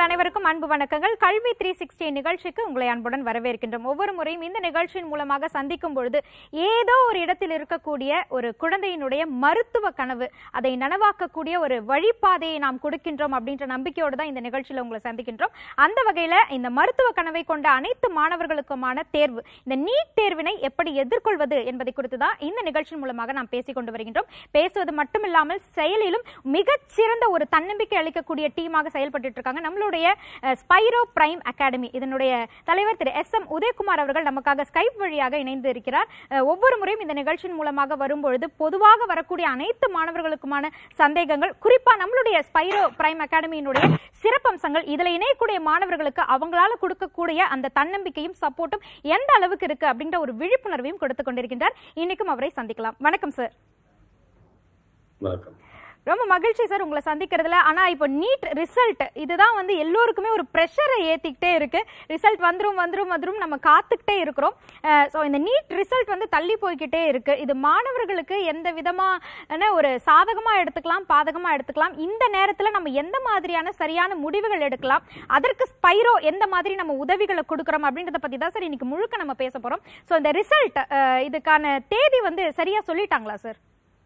அனைவருக்கும் அன்பு வணக்கங்கள் கல்வி த்ரீ சிக்ஸ்டி நிகழ்ச்சிக்கு உங்களை அன்புடன் வரவேற்கின்றோம் ஒவ்வொரு முறையும் இந்த நிகழ்ச்சியின் மூலமாக சந்திக்கும் பொழுது ஏதோ ஒரு இடத்தில் இருக்கக்கூடிய ஒரு குழந்தையினுடைய மருத்துவ கனவு அதை நனவாக்கக்கூடிய ஒரு வழிபாதையை நாம் கொடுக்கின்றோம் அப்படின்ற நம்பிக்கையோடு தான் இந்த நிகழ்ச்சியில் உங்களை சந்திக்கின்றோம் அந்த வகையில் இந்த மருத்துவ கனவை கொண்ட அனைத்து மாணவர்களுக்குமான தேர்வு இந்த நீட் தேர்வினை எப்படி எதிர்கொள்வது என்பதை குறித்து தான் இந்த நிகழ்ச்சியின் மூலமாக நாம் பேசிக் கொண்டு வருகின்றோம் பேசுவது மட்டுமில்லாமல் செயலிலும் மிகச்சிறந்த ஒரு தன்னம்பிக்கை அளிக்கக்கூடிய டீமாக செயல்பட்டு இருக்காங்க நம்மளுடைய அஹ், ஸ்பைரோ பிரைம் அகாடமி இதனுடைய தலைவர் திரு எஸ் எம் உதயகுமார் அவர்கள் நமக்காக ஸ்கைப் வழியாக இணைந்து இருக்கிறார் அஹ், ஒவ்வொரு முறையும் இந்த நிகழ்ச்சியின் மூலமாக வரும்பொழுது பொதுவாக வரக்கூடிய அனைத்து மாணவர்களுக்குமான சந்தேகங்கள் குறிப்பா நம்மளுடைய ஸ்பைரோ பிரைம் அகாடமியினுடைய சிறப்பம்சங்கள் இதுல இணையக்கூடிய மாணவர்களுக்கு அவங்களால கொடுக்கக்கூடிய அந்த தன்னம்பிக்கையும் சப்போர்ட்டும் எந்த அளவுக்கு இருக்கு அப்படின்ற ஒரு விழிப்புணர்வையும் கொடுத்து கொண்டிருக்கின்றார் இன்னைக்கும் அவரை சந்திக்கலாம் வணக்கம் சார் வணக்கம் ரொம்ப மகிழ்ச்சி சார் உங்களை சந்திக்கிறதுல ஆனா இப்போ நீட் ரிசல்ட் இதுதான் வந்து எல்லோருக்குமே ஒரு ப்ரெஷரை ஏத்திக்கிட்டே இருக்கு ரிசல்ட் வந்துரும் வந்துரும் வந்துரும் நம்ம காத்துக்கிட்டே இருக்கிறோம் ஸோ இந்த நீட் ரிசல்ட் வந்து தள்ளி போய்க்கிட்டே இருக்கு இது மாணவர்களுக்கு எந்த விதமான ஒரு சாதகமா எடுத்துக்கலாம் பாதகமா எடுத்துக்கலாம் இந்த நேரத்துல நம்ம எந்த மாதிரியான சரியான முடிவுகள் எடுக்கலாம் அதற்கு ஸ்பைரோ எந்த மாதிரி நம்ம உதவிகளை கொடுக்குறோம் அப்படின்றத பத்தி தான் சார் இன்னைக்கு முழுக்க நம்ம பேச போறோம் ஸோ இந்த ரிசல்ட் இதுக்கான தேதி வந்து சரியா சொல்லிட்டாங்களா சார்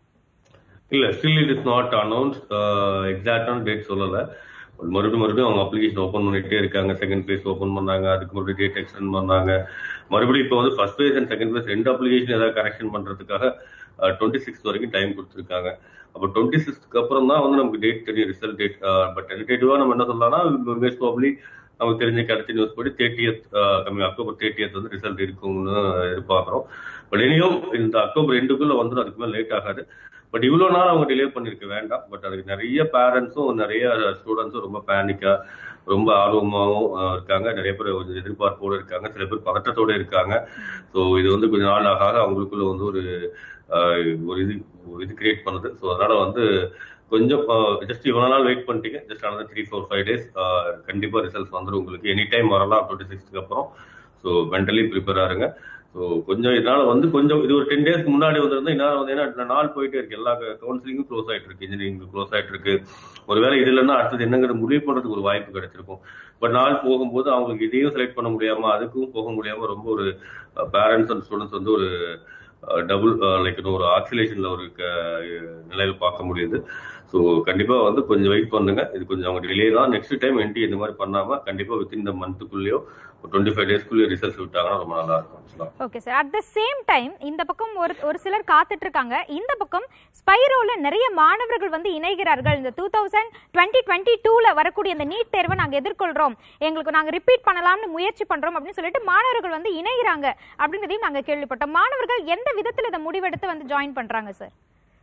இல்ல still it is not announce எக்ஸாக்டான டேட் சொல்லல மறுபடியும் மறுபடியும் அவங்க அப்ளிகேஷன் ஓப்பன் பண்ணிட்டே இருக்காங்க செகண்ட் ஃபேஸ் ஓப்பன் பண்ணாங்க அதுக்கு மறுபடியும் டேட் எக்ஸ்டெண்ட் பண்ணாங்க மறுபடியும் இப்போ வந்து first phase and second phase ரெண்டு அப்ளிகேஷன் ஏதாவது கரெக்ஷன் பண்றதுக்காக டுவெண்ட்டி சிக்ஸ் வரைக்கும் டைம் கொடுத்துருக்காங்க அப்போ டுவெண்ட்டி சிக்ஸ்க்கு அப்புறம் தான் வந்து நமக்கு டேட் தெரியும் ரிசல்ட் டேட் பட் டென்டேட்டிவா நம்ம என்ன சொல்லலாம்னா மோஸ்ட் ப்ராப்ளி நமக்கு தெரிஞ்ச கிடைச்ச நியூஸ் படி தேர்ட்டியத் கம்மி அக்டோபர் தேர்ட்டியத் வந்து ரிசல்ட் இருக்கும்னு எதிர்பார்க்குறோம் பட் இனியும் இந்த அக்டோபர் ரெண்டுக்குள்ள வந்துடும் அதுக்கு மேலே லேட் ஆகாது பட் இவ்வளவு நாள் அவங்க டிலே பண்ணிருக்க வேண்டாம் பட் அதுக்கு நிறைய பேரண்ட்ஸும் நிறைய ஸ்டூடெண்ட்ஸும் ரொம்ப பேனிக்கா ரொம்ப ஆர்வமாகவும் அஹ், இருக்காங்க நிறைய பேர் ஒரு எதிர்பார்ப்போடு இருக்காங்க சில பேர் பதட்டத்தோட இருக்காங்க ஸோ இது வந்து கொஞ்ச நாள் ஆக ஆக அவங்களுக்குள்ள வந்து ஒரு அஹ், ஒரு இது ஒரு இது கிரியேட் பண்ணுது ஸோ அதனால வந்து கொஞ்சம் ஜஸ்ட் இவ்வளவு நாள் வெயிட் பண்ணிட்டீங்க just another three four five days கண்டிப்பா ரிசல்ட்ஸ் வந்துடும் உங்களுக்கு எனி டைம் வரலாம் டுவெண்ட்டி சிக்ஸ்க்கு அப்புறம் ஸோ மென்டலி ப்ரிப்பேர் ஆருங்க ஸோ கொஞ்சம் இதனால வந்து கொஞ்சம் இது ஒரு டென் டேஸ்க்கு முன்னாடி வந்திருந்தா இதனால வந்து ஏன்னா நாள் போயிட்டே இருக்கு எல்லா கவுன்சிலிங்கும் க்ளோஸ் ஆயிட்டு இருக்கு இன்ஜினியரிங் க்ளோஸ் ஆயிட்டு இருக்கு ஒருவேளை இது இல்லைன்னா அடுத்தது என்னங்கிற முடிவு பண்றதுக்கு ஒரு வாய்ப்பு கிடைச்சிருக்கும் பட் நாள் போகும்போது அவங்களுக்கு இதையும் செலக்ட் பண்ண முடியாம அதுக்கும் போக முடியாம ரொம்ப ஒரு பேரண்ட்ஸ் அண்ட் ஸ்டூடெண்ட்ஸ் வந்து ஒரு டபுள் லைக் ஒரு ஆக்சிலேஷன்ல ஒரு க- நிலையில பார்க்க முடியுது ஸோ கண்டிப்பா வந்து கொஞ்சம் வெயிட் பண்ணுங்க இது கொஞ்சம் அவங்க டிலே தான் நெக்ஸ்ட் டைம் என்டி இந்த மாதிரி பண்ணாம கண்டிப்பா வித்தின் இந்த மந்த்துக்குள்ளேயோ டுவெண்ட்டி ஃபைவ் டேஸ்க்குள்ளேயோ ரிசல்ட்ஸ் விட்டாங்கன்னா ரொம்ப நல்லா இருக்கும் actually. Okay sir at the same time இந்த பக்கம் ஒரு ஒரு சிலர் காத்துட்டு இருக்காங்க இந்த பக்கம் ஸ்பைரோல நிறைய மாணவர்கள் வந்து இணைகிறார்கள் இந்த டூ தௌசண்ட் டுவெண்ட்டி டுவெண்ட்டி டூல வரக்கூடிய இந்த நீட் தேர்வை நாங்க எதிர்கொள்றோம் எங்களுக்கு நாங்க ரிப்பீட் பண்ணலாம்னு முயற்சி பண்றோம் அப்படின்னு சொல்லிட்டு மாணவர்கள் வந்து இணைகிறாங்க அப்படின்றதையும் நாங்க கேள்விப்பட்டோம் மாணவர்கள் எந்த விதத்துல இதை முடிவெடுத்து வந்து ஜாயின் பண்றாங்க சார்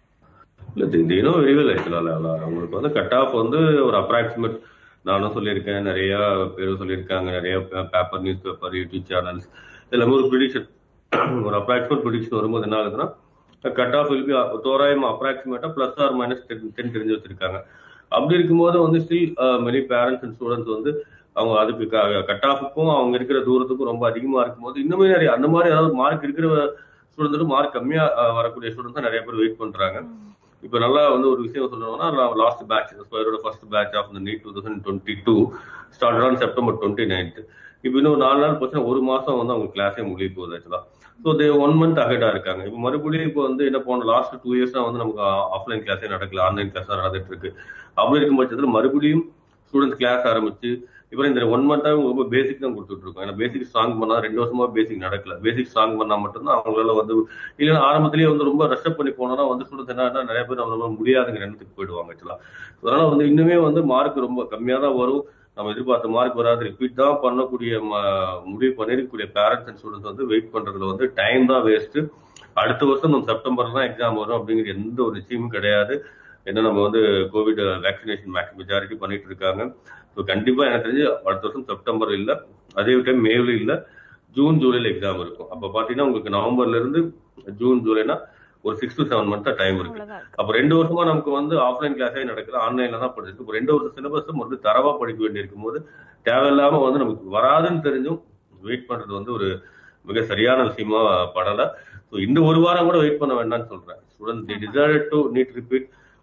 இல்ல தினம் விரிவில் ஆக்சுவலாக உங்களுக்கு வந்து கட் ஆஃப் வந்து ஒரு அப்ராக்சிமேட் நானும் சொல்லியிருக்கேன் நிறைய பேரும் சொல்லியிருக்காங்க நிறைய paper news paper YouTube channels எல்லாமே ஒரு ப்ரிடிக்ஷன் ஒரு அப்ராக்சிமேட் ப்ரிடிக்ஷன் வரும்போது என்ன ஆகுதுன்னா கட் ஆஃப் will be தோராயம் அப்ராக்சிமேட்டா plus or minus ten ten தெரிஞ்சு வச்சிருக்காங்க அப்படி இருக்கும்போது வந்து still many parents and students வந்து அவங்க அதுக்கு கட் ஆஃபுக்கும் அவங்க இருக்கிற தூரத்துக்கும் ரொம்ப அதிகமா இருக்கும்போது இன்னுமே நிறைய அந்த மாதிரி அதாவது மார்க் இருக்கிற ஸ்டூடெண்ட்ஸும் மார்க் கம்மியா அஹ், வரக்கூடிய ஸ்டூடெண்ட்ஸ் நிறைய பேர் வெயிட் பண்றாங்க இப்போ நல்லா வந்து ஒரு விஷயம் சொல்லணும்னா லாஸ்ட் பேட்ச் ஸ்கொயரோட ஃபர்ஸ்ட் பேட்ச் ஆஃப் இந்த NEET two thousand twenty two start on September twenty ninth இப்போ இன்னும் நாலு நாள் போச்சுன்னா ஒரு மாசம் வந்து அவங்க கிளாஸே முடிய போகுது ஆக்சுவலா ஸோ தே ஒன் மந்த் அகேடா இருக்காங்க இப்போ மறுபடியும் இப்போ வந்து என்ன போன லாஸ்ட் டூ இயர்ஸா வந்து நமக்கு ஆஃப்லைன் கிளாஸே நடக்கல ஆன்லைன் கிளாஸ் தான் நடந்துட்டு இருக்கு அப்படி இருக்கும் பட்சத்தில் மறுபடியும் ஸ்டூடெண்ட்ஸ் கிளாஸ் ஆரம்பிச்சு இப்போ இந்த ஒன் மந்த்தாக ரொம்ப பேசிக் தான் கொடுத்துட்டு இருக்கோம் ஏன்னா பேசிக் ஸ்ட்ராங் பண்ணா ரெண்டு வருஷமா பேசிக் நடக்கல பேசிக் ஸ்ட்ராங் பண்ணா மட்டும்தான் அவங்களால வந்து இல்லைன்னா ஆரம்பத்திலேயே வந்து ரொம்ப ரஷ்அப் பண்ணி போனோம்னா வந்து ஸ்டூடெண்ட்ஸ் என்ன நிறைய பேர் நம்மளால முடியாதுங்கிற எண்ணத்துக்கு போயிடுவாங்க ஆக்சுவலா அதனால வந்து இன்னுமே வந்து மார்க் ரொம்ப கம்மியா தான் வரும் நம்ம எதிர்பார்த்த மார்க் வராது ரிப்பீட் தான் பண்ணக்கூடிய ம- முடிவு பண்ணிருக்கக்கூடிய பேரண்ட்ஸ் அண்ட் ஸ்டூடெண்ட்ஸ் வந்து வெயிட் பண்றதுல வந்து டைம் தான் வேஸ்ட் அடுத்த வருஷம் நம்ம செப்டம்பர் தான் எக்ஸாம் வரும் அப்படிங்கிற எந்த ஒரு நிச்சயமும் கிடையாது ஏன்னா நம்ம வந்து கோவிட் வேக்சினேஷன் மெஜாரிட்டி பண்ணிட்டு இருக்காங்க ஸோ கண்டிப்பா எனக்கு தெரிஞ்சு அடுத்த வருஷம் செப்டம்பர் இல்ல அதே டைம் மேல இல்ல ஜூன் ஜூலைல எக்ஸாம் இருக்கும் அப்ப பாத்தீங்கன்னா உங்களுக்கு நவம்பர்ல இருந்து ஜூன் ஜூலைனா ஒரு six to seven month time இருக்கு அவ்வளவுதான் இருக்கு. அப்ப ரெண்டு வருஷமா நமக்கு வந்து ஆஃப்லைன் கிளாஸே நடக்குது ஆன்லைன்ல தான் படிச்சிருக்கு இப்போ ரெண்டு வருஷம் சிலபஸ் வந்து தரவா படிக்க வேண்டியிருக்கும் போது தேவையில்லாம வந்து நமக்கு வராதுன்னு தெரிஞ்சும் வெயிட் பண்றது வந்து ஒரு மிக சரியான விஷயமா படல ஸோ இந்த ஒரு வாரம் கூட வெயிட் பண்ண வேண்டாம்னு சொல்றேன் student decide to NEET repeat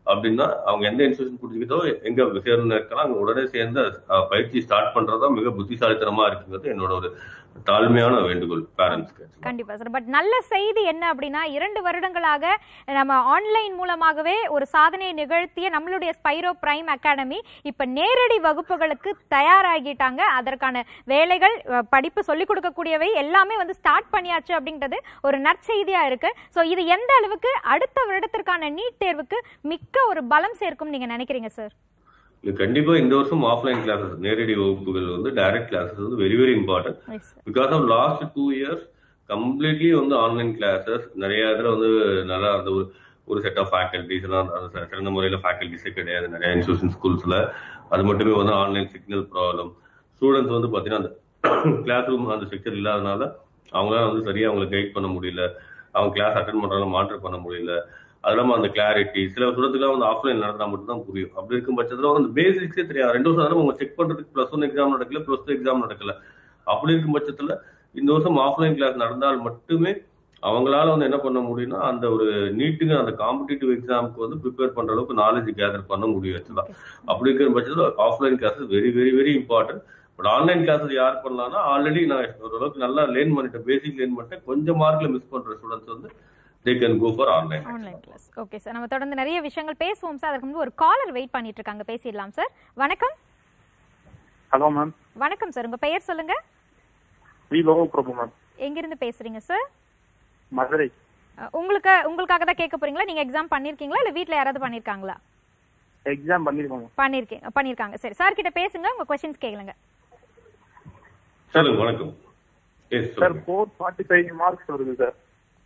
அப்படின்னா அவங்க எந்த இன்ஸ்டியூஷன் பிடிச்சிக்கிட்டோ எங்க சேர்ந்து இருக்கலாம் அங்க உடனே சேர்ந்து அஹ், பயிற்சி ஸ்டார்ட் பண்றதா மிக புத்திசாலித்தனமா இருக்குங்கிறது என்னோட ஒரு தாழ்மையான வேண்டுகோள் பேரண்ட்ஸ்க்கு கண்டிப்பா சார் பட் நல்ல செய்தி என்ன அப்படின்னா இரண்டு வருடங்களாக நம்ம ஆன்லைன் மூலமாகவே ஒரு சாதனையை நிகழ்த்திய நம்மளுடைய ஸ்பைரோ பிரைம் அகாடமி இப்ப நேரடி வகுப்புகளுக்கு தயாராகிட்டாங்க அதற்கான வேலைகள் அஹ், படிப்பு சொல்லிக் கொடுக்கக்கூடியவை எல்லாமே வந்து ஸ்டார்ட் பண்ணியாச்சு அப்படின்றது ஒரு நற்செய்தியா இருக்கு ஸோ இது எந்த அளவுக்கு அடுத்த வருடத்திற்கான நீட் தேர்வுக்கு மிக்க ஒரு பலம் சேர்க்கும் நீங்க நினைக்கிறீங்க சார் இது கண்டிப்பா இந்த வருஷம் ஆஃப்லைன் கிளாஸஸ் நேரடி வகுப்புகள் வந்து டைரக்ட் கிளாஸஸ் வந்து very very important because of last two years completely வந்து ஆன்லைன் கிளாஸஸ் நிறைய இதுல வந்து நல்லா அந்த ஒரு ஒரு செட் ஆஃப் ஃபேக்கல்டிஸ் எல்லாம் அது சி- சிறந்த முறையில ஃபேக்கல்டிஸே கிடையாது நிறைய இன்ஸ்டியூஷன் ஸ்கூல்ஸ்ல அது மட்டுமே வந்து ஆன்லைன் சிக்னல் ப்ராப்ளம் ஸ்டூடெண்ட்ஸ் வந்து பாத்தீங்கன்னா அந்த கிளாஸ் ரூம் அந்த ஸ்ட்ரக்சர் இல்லாதனால அவங்களால வந்து சரியா அவங்களை கைட் பண்ண முடியல அவங்க கிளாஸ் அட்டன் பண்றாங்க மானிட்டர் பண்ண முடியல அது இல்லாம அந்த கிளாரிட்டி சில ஸ்டூடெண்ட்ஸ்லாம் வந்து ஆஃப்லைன் நடந்தா மட்டும் தான் புரியும் அப்படி இருக்கும் பட்சத்துல வந்து பேசிக்ஸே தெரியாது ரெண்டு வருஷம் அவங்க செக் பண்றதுக்கு ப்ளஸ் ஒன் எக்ஸாம் நடக்கல ப்ளஸ் டூ எக்ஸாம் நடக்கல அப்படி இருக்கும் பட்சத்துல இந்த வருஷம் ஆஃப்லைன் கிளாஸ் நடந்தால் மட்டுமே அவங்களால வந்து என்ன பண்ண முடியும்னா அந்த ஒரு நீட்டுக்கு அந்த காம்படிட்டிவ் எக்ஸாமுக்கு வந்து ப்ரிப்பேர் பண்ற அளவுக்கு நாலேஜ் கேதர் பண்ண முடியும் ஆக்சுவலா அப்படி இருக்கிற பட்சத்துல offline classes very very very important but online classes யார் பண்ணலாம்னா ஆல்ரெடி நான் ஓரளவுக்கு நல்லா லேர்ன் பண்ணிட்டேன் பேசிக் லேர்ன் பண்ணிட்டேன் கொஞ்சம் மார்க்ல மிஸ் பண்ற ஸ்டூடெண்ட்ஸ் வந்து they can go for online online class okay sir நம்ம தொடர்ந்து நிறைய விஷயங்கள் பேசுவோம் சார் அதுக்கு முன்பு ஒரு காலர் வெயிட் பண்ணிட்டு இருக்காங்க பேசிடலாம் சார் வணக்கம் ஹலோ மேம் வணக்கம் சார் உங்க பெயர் சொல்லுங்க வி லோக பிரபு மேம் எங்கிருந்து பேசுறீங்க சார் மதுரை அஹ், உங்களுக்கு உங்களுக்காக தான் கேட்க போறீங்களா நீங்க எக்ஸாம் பண்ணிருக்கீங்களா இல்ல வீட்ல யாராவது பண்ணிருக்காங்களா எக்ஸாம் பண்ணிருக்கோம் பண்ணிருக்கீங்க பண்ணிருக்காங்க சரி சார் கிட்ட பேசுங்க உங்க கொஸ்டின்ஸ் கேளுங்க சொல்லுங்க வணக்கம் Yes, சார் சொல்லுங்க. ஃபோர் ஃபார்ட்டி ஃபைவ் மார்க்ஸ் வருது சார்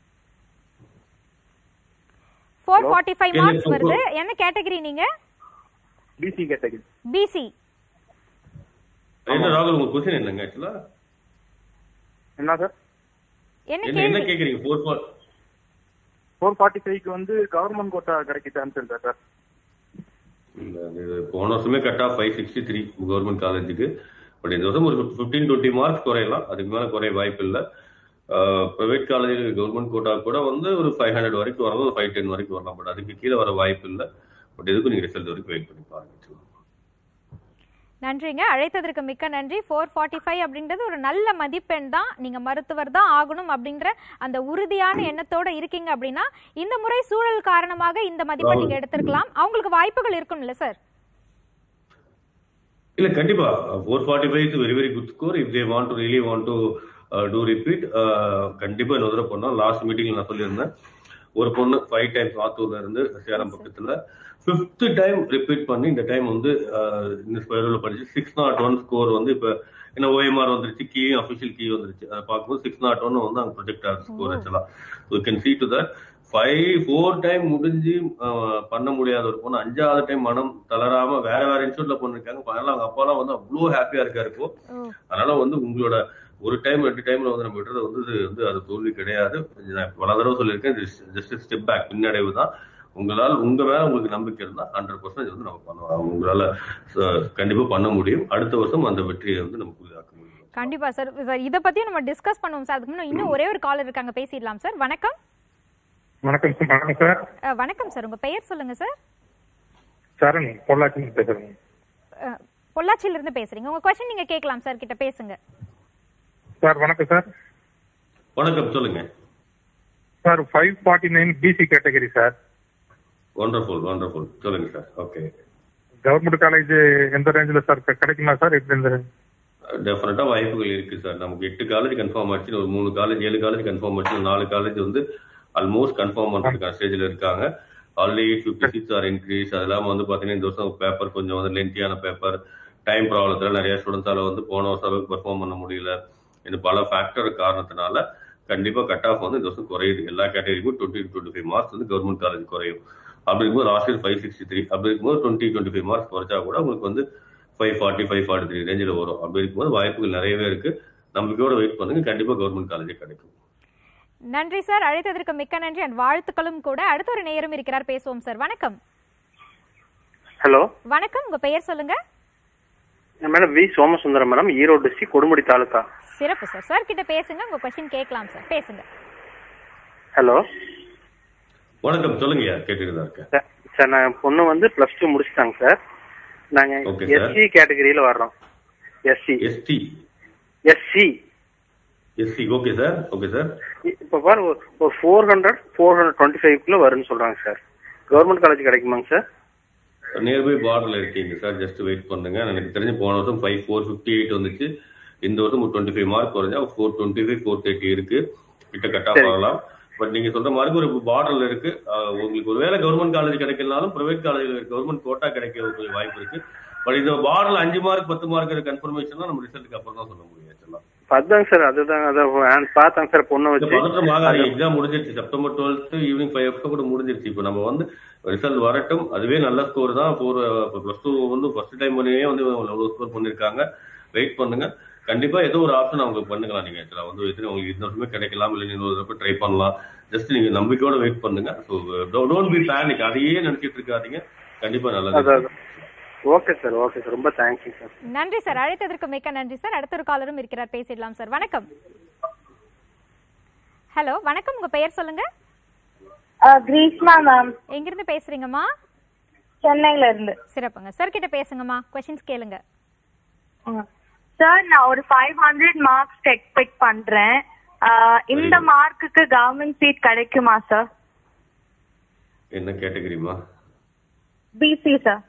ஃபோர் ஃபார்ட்டி ஃபைவ் இல்ல, மார்க்ஸ் இப்போ- வருது என்ன கேட்டகரி நீங்க பிசி கேட்டகரி பிசி என்ன ராகுல் உங்க கொஸ்டின் என்னங்க ஆக்சுவலா என்ன சார் என்ன என்ன என்ன கேள்வி கேக்குறீங்க ஃபோர் ஃபார் ஃபோர் ஃபார்ட்டி ஃபைவ்க்கு வந்து கவர்மெண்ட் கோட்டா கிடைக்க சான்ஸ் இருக்கா சார் இல்ல, இது போன வருஷமே cut off five sixty three government காலேஜுக்கு பட் இந்த வருஷம் ஒரு ஃபிஃப்டீன் டுவெண்ட்டி மார்க்ஸ் குறையலாம் அதுக்கு மேல குறைய வாய்ப்பு இல்லை ப்ரைவேட் காலேஜ் கவர்மெண்ட் கோட்டா கூட வந்து ஒரு ஃபைவ் ஹண்ட்ரட் வரைக்கும் வரலாம் ஃபைவ் டென் வரைக்கும் வரலாம் பட் அதுக்கு கீழே வர வாய்ப்பு இல்லை பட் எதுக்கும் நீங்க ரிசல்ட் வரைக்கும் வெயிட் பண்ணி பாருங்க நன்றிங்க அழைத்ததற்கு மிக்க நன்றி ஃபோர் ஃபார்ட்டி ஃபைவ் அப்படின்றது ஒரு நல்ல மதிப்பெண் தான் நீங்க மருத்துவர் தான் ஆகணும் அப்படின்ற அந்த உறுதியான எண்ணத்தோட இருக்கீங்க அப்படின்னா இந்த முறை சூழல் காரணமாக இந்த மதிப்பெண் நீங்க எடுத்திருக்கலாம் அவங்களுக்கு வாய்ப்புகள் இருக்கும்ல சார் இல்ல கண்டிப்பா four forty five is very very good score if they want to really want to do repeat கண்டிப்பா இன்னொரு தடவை பண்ணோம் லாஸ்ட் மீட்டிங்ல நான் சொல்லியிருந்தேன் ஒரு பொண்ணு ஃபைவ் டைம்ஸ் ஆத்தூர்ல இருந்து சேலம் பக்கத்துல ஃபிஃப்த் டைம் ரிப்பீட் பண்ணி இந்த டைம் வந்து uh, இந்த ஸ்கொயர்ல படிச்சு சிக்ஸ் நாட் ஒன் ஸ்கோர் வந்து இப்ப என்ன ஓஎம்ஆர் வந்துருச்சு கீ அஃபிஷியல் கீ வந்துருச்சு அதை பார்க்கும்போது சிக்ஸ் நாட் ஒன் வந்து அங்க ப்ரொஜெக்ட் ஆகுது ஸ்கோர் ஆக்சுவலா you can see to that five four time முடிஞ்சு அஹ், பண்ண முடியாத ஒரு பொண்ணு அஞ்சாவது டைம் மனம் தளராம வேற வேற இன்ஸ்டியூட்ல பண்ணிருக்காங்க அதனால அவங்க அப்பாலாம் வந்து அவ்வளோ ஹாப்பியா இருக்காரு இப்போ அதனால வந்து உங்களோட ஒரு டைம் ரெண்டு டைம்ல வந்து நம்ம விடுறது வந்து இது வந்து அது தோல்வி கிடையாது நான் பல தடவை சொல்லியிருக்கேன் ஜஸ்ட் ஸ்டெப் பேக் பின்னடைவு தான் உங்களால் உங்க மேல உங்களுக்கு நம்பிக்கை இருந்தா ஹண்ட்ரட் பர்சன்டேஜ் வந்து நம்ம பண்ணலாம் உங்களால அஹ், கண்டிப்பா பண்ண முடியும் அடுத்த வருஷம் அந்த வெற்றியை வந்து நம்ம புரிதாக்க முடியும் கண்டிப்பா சார் சார் இதை பத்தியும் நம்ம டிஸ்கஸ் பண்ணுவோம் சார் அதுக்கு முன்ன இன்னும் ஒரே ஒரு காலர் இருக்காங்க பேசிடலாம் சார் வணக்கம் வணக்கம் சார் வணக்கம் சார் அஹ், வணக்கம் சார் உங்க பெயர் சொல்லுங்க சார் சரண் பொள்ளாச்சி பேசுறேன் அஹ், பொள்ளாச்சியில இருந்து பேசுறீங்க உங்க கொஸ்டின் நீங்க கேட்கலாம் சார் கிட்ட பேசுங்க சார் வணக்கம் சார் வணக்கம் சொல்லுங்க sir five forty nine BC category sir wonderful wonderful சொல்லுங்க சார் ஓகே கவர்மெண்ட் காலேஜ் எந்த ரேஞ்சில் சார் கிடை- கிடைக்குமா சார் எப்படி இந்த டெஃபினட்டா வாய்ப்புகள் இருக்கு சார் நமக்கு எட்டு காலேஜ் கன்ஃபார்ம் ஆச்சு ஒரு மூணு காலேஜ் ஏழு காலேஜ் கன்ஃபார்ம் ஆச்சு நாலு காலேஜ் வந்து ஆல்மோஸ்ட் கன்ஃபார்ம் பண்றதுக்கான ஸ்டேஜ்ல இருக்காங்க already fifty six or increase அது இல்லாம வந்து பாத்தீங்கன்னா இந்த வருஷம் பேப்பர் கொஞ்சம் வந்து லென்த்தியான பேப்பர் டைம் ப்ராப்ளத்துல நிறைய ஸ்டூடெண்ட்ஸால வந்து போன வருஷம் அளவுக்கு பெர்ஃபார்ம் பண்ண முடியல இந்த பல ஃபேக்டர் காரணத்தினால கண்டிப்பா கட் ஆஃப் வந்து இந்த வருஷம் குறையுது எல்லா கேட்டகரிக்கும் டுவெண்ட்டி டுவெண்ட்டி ஃபைவ் மார்க்ஸ் வந்து கவர்மெண்ட் காலேஜ் குறையும் அப்படி இருக்கும்போது last year five sixty three அப்படி இருக்கும்போது டுவெண்ட்டி டுவெண்ட்டி ஃபைவ் மார்க்ஸ் குறைச்சா கூட உங்களுக்கு வந்து five forty five forty three ரேஞ்சில் வரும் அப்படி இருக்கும்போது வாய்ப்புகள் நிறையவே இருக்கு நம்பிக்கையோட வெயிட் பண்ணுங்க கண்டிப்பா கவர்மெண்ட் காலேஜே கிடைக்கும் நன்றி சார் அழைத்ததற்கு மிக்க நன்றி அண்ட் வாழ்த்துக்களும் கூட அடுத்த ஒரு நேரம் இருக்கிறார் பேசுவோம் சார் வணக்கம் ஹலோ வணக்கம் உங்க பெயர் சொல்லுங்க madam V Somasundaram madam Erode district Kodumudi taluka சிறப்பு சார் சார் கிட்ட பேசுங்க உங்க கொஸ்டின் கேட்கலாம் சார் பேசுங்க ஹலோ வணக்கம் சொல்லுங்க கேட்டுட்டு தான் இருக்கேன் சார் நான் பொண்ணு வந்து பிளஸ் டூ முடிச்சிட்டாங்க சார் நாங்க Okay, sir. எஸ்சி கேட்டகரியில வர்றோம் SC ST SC SC okay sir okay sir இப்ப பாரு ஒரு- ஒரு four hundred four hundred twenty ஃபைவ்க்குள்ள வரும்னு சொல்றாங்க சார் கவர்மெண்ட் காலேஜ் கிடைக்குமாங்க சார் நியர்பை பார்டர்ல இருக்கீங்க சார் ஜஸ்ட் வெயிட் பண்ணுங்க எனக்கு தெரிஞ்சு போன வருஷம் ஃபைவ் ஃபோர் ஃபிஃப்டி எயிட் வந்துச்சு இந்த வருஷம் டுவெண்ட்டி ஃபைவ் மார்க் குறைஞ்சா four twenty five four thirty இருக்கு கிட்ட கட் ஆஃப் சரி. ஆகலாம் பட் நீங்க சொல்ற மாதிரி ஒரு பார்டர்ல இருக்கு அஹ் உங்களுக்கு ஒருவேளை கவர்மெண்ட் காலேஜ் கிடைக்கலனாலும் பிரைவேட் காலேஜ் கவர்மெண்ட் கோட்டா கிடைக்க கொஞ்சம் வாய்ப்பு இருக்கு பட் இந்த பார்டர்ல அஞ்சு மார்க் பத்து மார்க் கன்ஃபர்மேஷன் நம்ம ரிசல்ட்டுக்கு அப்புறம் தான் சொல்ல முடியும் ஆக்சுவலா அதாங்க சார் அதுதான் அதான் பார்த்தாங்க சார் பொண்ணை இந்த வச்சு பதற்றம் ஆகாது எக்ஸாம் முடிஞ்சிருச்சு September twelfth evening five o கூட முடிஞ்சிருச்சு இப்போ நம்ம வந்து ரிசல்ட் வரட்டும் அதுவே நல்ல ஸ்கோர் தான் ஃபோர் ப்ளஸ் டூ வந்து ஃபர்ஸ்ட் டைம் பண்ணியே வந்து எவ்வளோ ஸ்கோர் பண்ணிருக்காங்க வெயிட் பண்ணுங்க கண்டிப்பா ஏதோ ஒரு ஆப்ஷன் அவங்க பண்ணுக்கலாம் நீங்க ஆக்சுவலா வந்து எத்தனை உங்களுக்கு இந்த வருஷமே கிடைக்கலாம் இல்லை இன்னொரு தடவை ட்ரை பண்ணலாம் ஜஸ்ட் நீங்க நம்பிக்கையோட வெயிட் பண்ணுங்க ஸோ டோன்ட் பி பேனிக் அதையே நினைச்சிட்டு இருக்காதீங்க கண்டிப்பா நல்லது அதான் ஓகே சார் ஓகே சார் ரொம்ப தேங்க்யூ சார் நன்றி சார் அழைத்ததற்கு மிக்க நன்றி சார் அடுத்த ஒரு காலரும் இருக்கிறார் பேசிடலாம் சார் வணக்கம் ஹலோ வணக்கம் உங்க பெயர் சொல்லுங்க கிரீஷ்மா மேம் எங்கிருந்து பேசுறீங்கம்மா சென்னையில இருந்து சிறப்புங்க சார் கிட்ட பேசுங்கம்மா கொஸ்டின்ஸ் கேளுங்க சார் நான் ஒரு ஃபைவ் ஹண்ட்ரட் மார்க்ஸ் எக்ஸ்பெக்ட் பண்றேன் ஆஹ் இந்த மார்க்குக்கு கவர்மெண்ட் சீட் கிடைக்குமா சார் என்ன கேட்டகரிமா பிசி சார்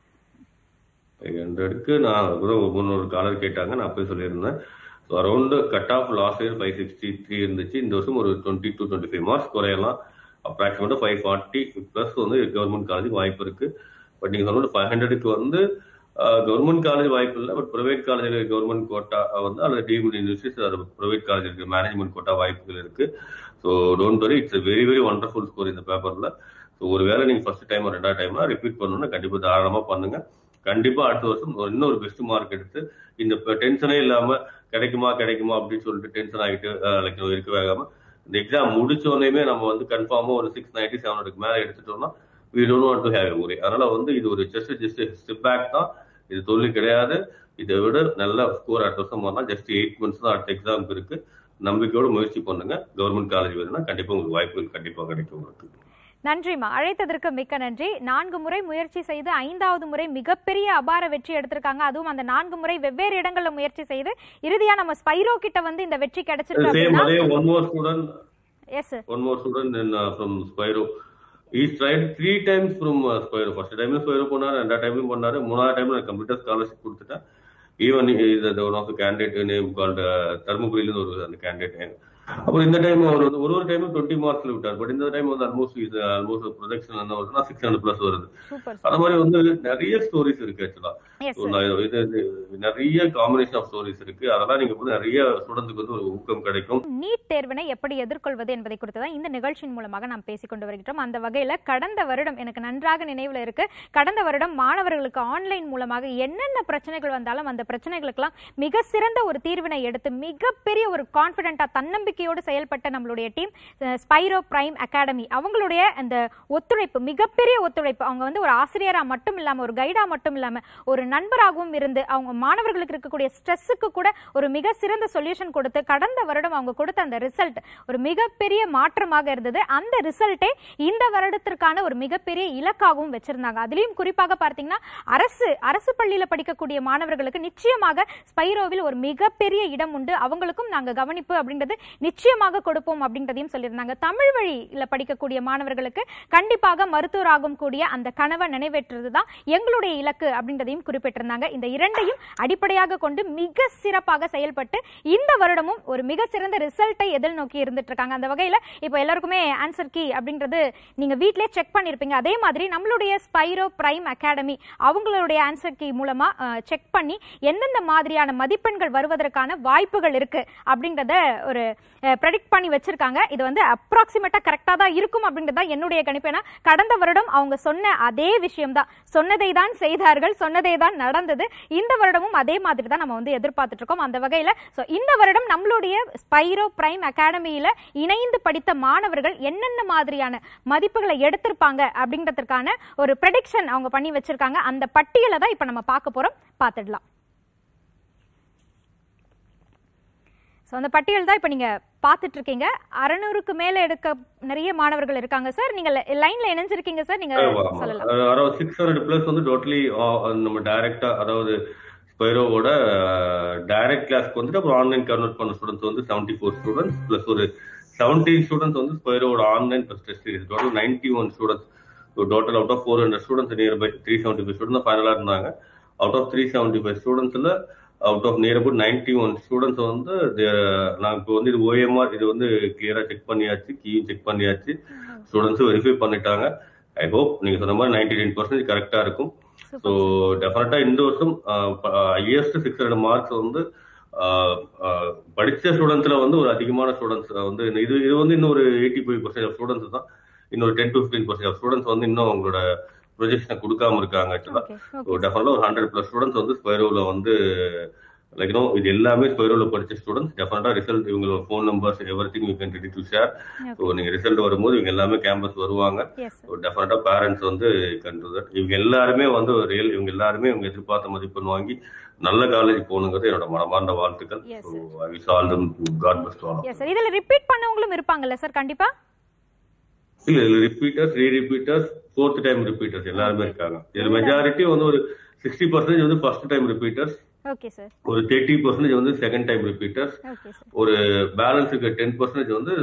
ஹண்ட்ரடுக்கு நான் கூட முன்னூறு காலர் கேட்டாங்க நான் போய் சொல்லியிருந்தேன் so around cut off last year five sixty three இருந்துச்சு இந்த வருஷம் ஒரு twenty two twenty five marks குறையலாம் அப்ராக்சிமேட்டாக ஃபைவ் ஃபார்ட்டி ப்ளஸ் வந்து கவர்மெண்ட் காலேஜ் வாய்ப்பு இருக்கு பட் நீங்கள் சொன்ன ஃபைவ் ஹண்ட்ரடுக்கு வந்து கவர்மெண்ட் காலேஜ் வாய்ப்பு இல்லை பட் ப்ரைவேட் காலேஜில் கவர்மெண்ட் கோட்டா வந்து அல்லது டீம்டு யூனிவர்சிட்டிஸ் அது ப்ரைவேட் காலேஜ் இருக்கு மேனேஜ்மெண்ட் கோட்டா வாய்ப்புகள் இருக்கு so don't worry it's very very wonderful score இந்த பேப்பரில் ஸோ ஒருவேளை நீங்கள் ஃபர்ஸ்ட் டைம் ரெண்டாவது டைம்னா ரிப்பீட் பண்ணணும்னா கண்டிப்பாக தாராளமாக பண்ணுங்க கண்டிப்பா அடுத்த வருஷம் ஒரு இன்னொரு பெஸ்ட் மார்க் எடுத்து இந்த டென்ஷனே இல்லாம கிடைக்குமா கிடைக்குமா அப்படின்னு சொல்லிட்டு டென்ஷன் ஆகிட்டு லைக் இருக்க வேகாம இந்த எக்ஸாம் முடிச்ச உடனேயுமே நம்ம வந்து கன்ஃபார்மா ஒரு சிக்ஸ் நைன்டி செவன் ஹண்ட்ரட் மேல எடுத்துட்டோம்னா we don't want to have ஒரே அதனால வந்து இது ஒரு ஜஸ்ட் ஜஸ்ட் ஸ்டெப் பேக் தான் இது தொழில் கிடையாது இதை விட நல்ல ஸ்கோர் அடுத்த வருஷம் வரலாம் ஜஸ்ட் எயிட் மந்த்ஸ் தான் அடுத்த எக்ஸாமுக்கு இருக்கு நம்பிக்கையோட முயற்சி பண்ணுங்க கவர்மெண்ட் காலேஜ் வேணும்னா கண்டிப்பா உங்களுக்கு வாய்ப்புகள் கண்டிப்பா கிடைக்கும் உங்களுக்கு நன்றிம்மா அழைத்ததற்கு மிக்க நன்றி நான்கு முறை முயற்சி செய்து ஐந்தாவது முறை மிகப்பெரிய அபார வெற்றி எடுத்திருக்காங்க அதுவும் அந்த நான்கு முறை வெவ்வேறு இடங்கள்ல முயற்சி செய்து இறுதியா நம்ம ஸ்பைரோ கிட்ட வந்து இந்த வெற்றி கிடைச்சிருக்கு சேம் அப்படின்னா அதே one more student yes sir one more student in uh, from Spyro. He tried three times from uh, Spyro. First time Spyro பண்ணாரு ரெண்டாவது டைம்லயும் பண்ணாரு மூணாவது டைம்ல நான் கம்ப்யூட்டர் ஸ்காலர்ஷிப் கொடுத்துட்டேன் even is one of candidate name called தர்மபுரியில இருந்து ஒரு அந்த கேண்டிடேட் அப்புறம் இந்த டைம் அவர் வந்து ஒரு ஒரு டைம் டுவெண்ட்டி மார்க்ஸ்ல விட்டார் பட் இந்த டைம் வந்து ஆல்மோஸ்ட் இது ஆல்மோஸ்ட் ப்ரொஜெக்ஷன் என்ன வருதுன்னா சிக்ஸ் ஹண்ட்ரட் பிளஸ் வருது சூப்பர் அந்த மாதிரி வந்து நிறைய ஸ்டோரிஸ் இருக்கு ஆக்சுவலா எஸ் So, நான் இது இது நிறைய காம்பினேஷன் ஆஃப் ஸ்டோரிஸ் இருக்கு அதெல்லாம் நீங்க வந்து நிறைய ஸ்டூடெண்ட்ஸ்க்கு வந்து ஒரு ஊக்கம் கிடைக்கும் நீட் தேர்வினை எப்படி எதிர்கொள்வது என்பதை குறித்து தான் இந்த நிகழ்ச்சியின் மூலமாக நாம் பேசிக்கொண்டு வருகிறோம் அந்த வகையில் கடந்த வருடம் எனக்கு நன்றாக நினைவில் இருக்கு கடந்த வருடம் மாணவர்களுக்கு ஆன்லைன் மூலமாக என்னென்ன பிரச்சனைகள் வந்தாலும் அந்த பிரச்சனைகளுக்கெல்லாம் மிக சிறந்த ஒரு தீர்வினை எடுத்து மிகப்பெரிய ஒரு கான்ஃபிடென்ட்டா தன்னம்பிக்கையோடு செயல்பட்ட நம்மளுடைய டீம் ஸ்பைரோ பிரைம் அகாடமி அவங்களுடைய அந்த ஒத்துழைப்பு மிகப்பெரிய ஒத்துழைப்பு அவங்க வந்து ஒரு ஆசிரியரா மட்டும் இல்லாம ஒரு கைடா மட்டும் இல்லாம ஒரு நண்பராகவும் இருந்து அவங்க மாணவர்களுக்கு இருக்கக்கூடிய ஸ்ட்ரெஸ்ஸுக்கு கூட ஒரு மிக சிறந்த சொல்யூஷன் கொடுத்து கடந்த வருடம் அவங்க கொடுத்த அந்த ரிசல்ட் ஒரு மிகப்பெரிய மாற்றமாக இருந்தது அந்த ரிசல்ட்டே இந்த வருடத்திற்கான ஒரு மிகப்பெரிய இலக்காகவும் வச்சிருந்தாங்க அதுலயும் குறிப்பாக பார்த்தீங்கன்னா அரசு அரசு பள்ளியில படிக்கக்கூடிய மாணவர்களுக்கு நிச்சயமாக ஸ்பைரோவில் ஒரு மிகப்பெரிய இடம் உண்டு அவங்களுக்கும் நாங்க கவனிப்பு அப்படின்றது நிச்சயமாக கொடுப்போம் அப்படின்றதையும் சொல்லியிருந்தாங்க தமிழ் வழியில படிக்கக்கூடிய மாணவர்களுக்கு கண்டிப்பாக மருத்துவராகும் கூடிய அந்த கனவை நிறைவேற்றுறது தான் எங்களுடைய இலக்கு அப்படின்றதையும் குறிப்பிட்டிருந்தாங்க இந்த இரண்டையும் அடிப்படையாக கொண்டு மிக சிறப்பாக செயல்பட்டு இந்த வருடமும் ஒரு மிக சிறந்த ரிசல்ட்டை எதில் நோக்கி இருந்துட்டு இருக்காங்க அந்த வகையில இப்போ எல்லாருக்குமே ஆன்சர் கீ அப்படின்றது நீங்க வீட்லயே செக் பண்ணிருப்பீங்க அதே மாதிரி நம்மளுடைய ஸ்பைரோ பிரைம் அகாடமி அவங்களுடைய ஆன்சர் கீ மூலமா செக் பண்ணி எந்தெந்த மாதிரியான மதிப்பெண்கள் வருவதற்கான வாய்ப்புகள் இருக்கு அப்படின்றத ஒரு ப்ரெடிக்ட் பண்ணி வச்சிருக்காங்க இது வந்து அப்ராக்சிமேட்டா கரெக்டா தான் இருக்கும் அப்படின்றது தான் என்னுடைய கணிப்பு ஏன்னா கடந்த வருடம் அவங்க சொன்ன அதே விஷயம் தான் சொன்னதை தான் செய்தார்கள் சொன்னதே தான் நடந்தது இந்த வருடமும் அதே மாதிரி தான் நம்ம வந்து எதிர்பார்த்துட்டு இருக்கோம் அந்த வகையில ஸோ இந்த வருடம் நம்மளுடைய ஸ்பைரோ பிரைம் அகாடமியில இணைந்து படித்த மாணவர்கள் என்னென்ன மாதிரியான மதிப்புகளை எடுத்திருப்பாங்க அப்படின்றதுக்கான ஒரு ப்ரெடிக்ஷன் அவங்க பண்ணி வச்சிருக்காங்க அந்த பட்டியலை தான் இப்போ நம்ம பார்க்க போறோம் பார்த்துடலாம் ஸோ அந்த பட்டியல் தான் இப்போ நீங்க பார்த்துட்டு இருக்கீங்க அறநூறுக்கு மேல எடுக்க நிறைய மாணவர்கள் இருக்காங்க சார் நீங்க லைன்ல இணைஞ்சிருக்கீங்க சார் நீங்க சொல்லலாம் அரௌண்ட் சிக்ஸ் ஹண்ட்ரட் பிளஸ் வந்து டோட்டலி நம்ம டைரக்டா அதாவது ஸ்பைரோவோட டைரக்ட் கிளாஸ்க்கு வந்துட்டு அப்புறம் ஆன்லைன் கன்வெர்ட் பண்ண ஸ்டூடெண்ட்ஸ் வந்து செவன்டி ஃபோர் ஸ்டூடெண்ட்ஸ் பிளஸ் ஒரு செவன்டீன் ஸ்டூடெண்ட்ஸ் வந்து ஸ்பைரோட online plus test series total ninety one students total out of four hundred students near by three seventy five students ஃபைனலாக இருந்தாங்க out of three seventy five ஸ்டூடெண்ட்ஸில் out of near about ninety one students வந்து நான் இப்போ வந்து இது OMR இது வந்து கிளியரா செக் பண்ணியாச்சு கீயும் செக் பண்ணியாச்சு ஸ்டூடெண்ட்ஸும் வெரிஃபை பண்ணிட்டாங்க ஐ ஹோப் நீங்க சொன்ன மாதிரி நைன்டி நைன் பர்சன்டேஜ் கரெக்டா இருக்கும் ஸோ டெஃபினட்டா இந்த வருஷம் ஹையஸ்ட் சிக்ஸ் ஹண்ட்ரட் மார்க்ஸ் வந்து படிச்ச ஸ்டூடெண்ட்ஸ்ல வந்து ஒரு அதிகமான ஸ்டூடெண்ட்ஸ் வந்து இது இது வந்து இன்னும் ஒரு eighty five percent of students தான் இன்னொரு ten to fifteen percent of students வந்து இன்னும் அவங்களோட ப்ரொஜெக்ஷனை கொடுக்காம இருக்காங்க ஆக்சுவலா ஸோ டெஃபினட்டா ஒரு ஹண்ட்ரட் பிளஸ் ஸ்டூடெண்ட்ஸ் வந்து ஸ்பைரோல வந்து லைக் நோ இது எல்லாமே ஸ்பைரோல படிச்ச ஸ்டூடெண்ட்ஸ் டெஃபினட்டா ரிசல்ட் இவங்களோட phone numbers everything you can ready to share so நீங்க ரிசல்ட் வரும்போது இவங்க எல்லாமே கேம்பஸ் வருவாங்க ஸோ டெஃபினட்டா பேரண்ட்ஸ் வந்து கண்டு தட் இவங்க எல்லாருமே வந்து ரியல் இவங்க எல்லாருமே இவங்க எதிர்பார்த்த மதிப்பெண் வாங்கி நல்ல காலேஜ் போகணுங்கிறது என்னோட மனமார்ந்த வாழ்த்துக்கள் so I wish all them god best all sir இதுல ரிப்பீட் பண்ணவங்களும் இருப்பாங்கல்ல சார் கண்டிப்பா இல்ல இதுல repeaters re repeaters fourth time repeaters எல்லாருமே இருக்காங்க இதுல மெஜாரிட்டி வந்து ஒரு சிக்ஸ்டி பர்சன்டேஜ் வந்து first time repeaters okay sir ஒரு தேர்ட்டி பர்சன்டேஜ் வந்து second time repeaters okay sir ஒரு பேலன்ஸ் இருக்க டென் பர்சன்டேஜ் வந்து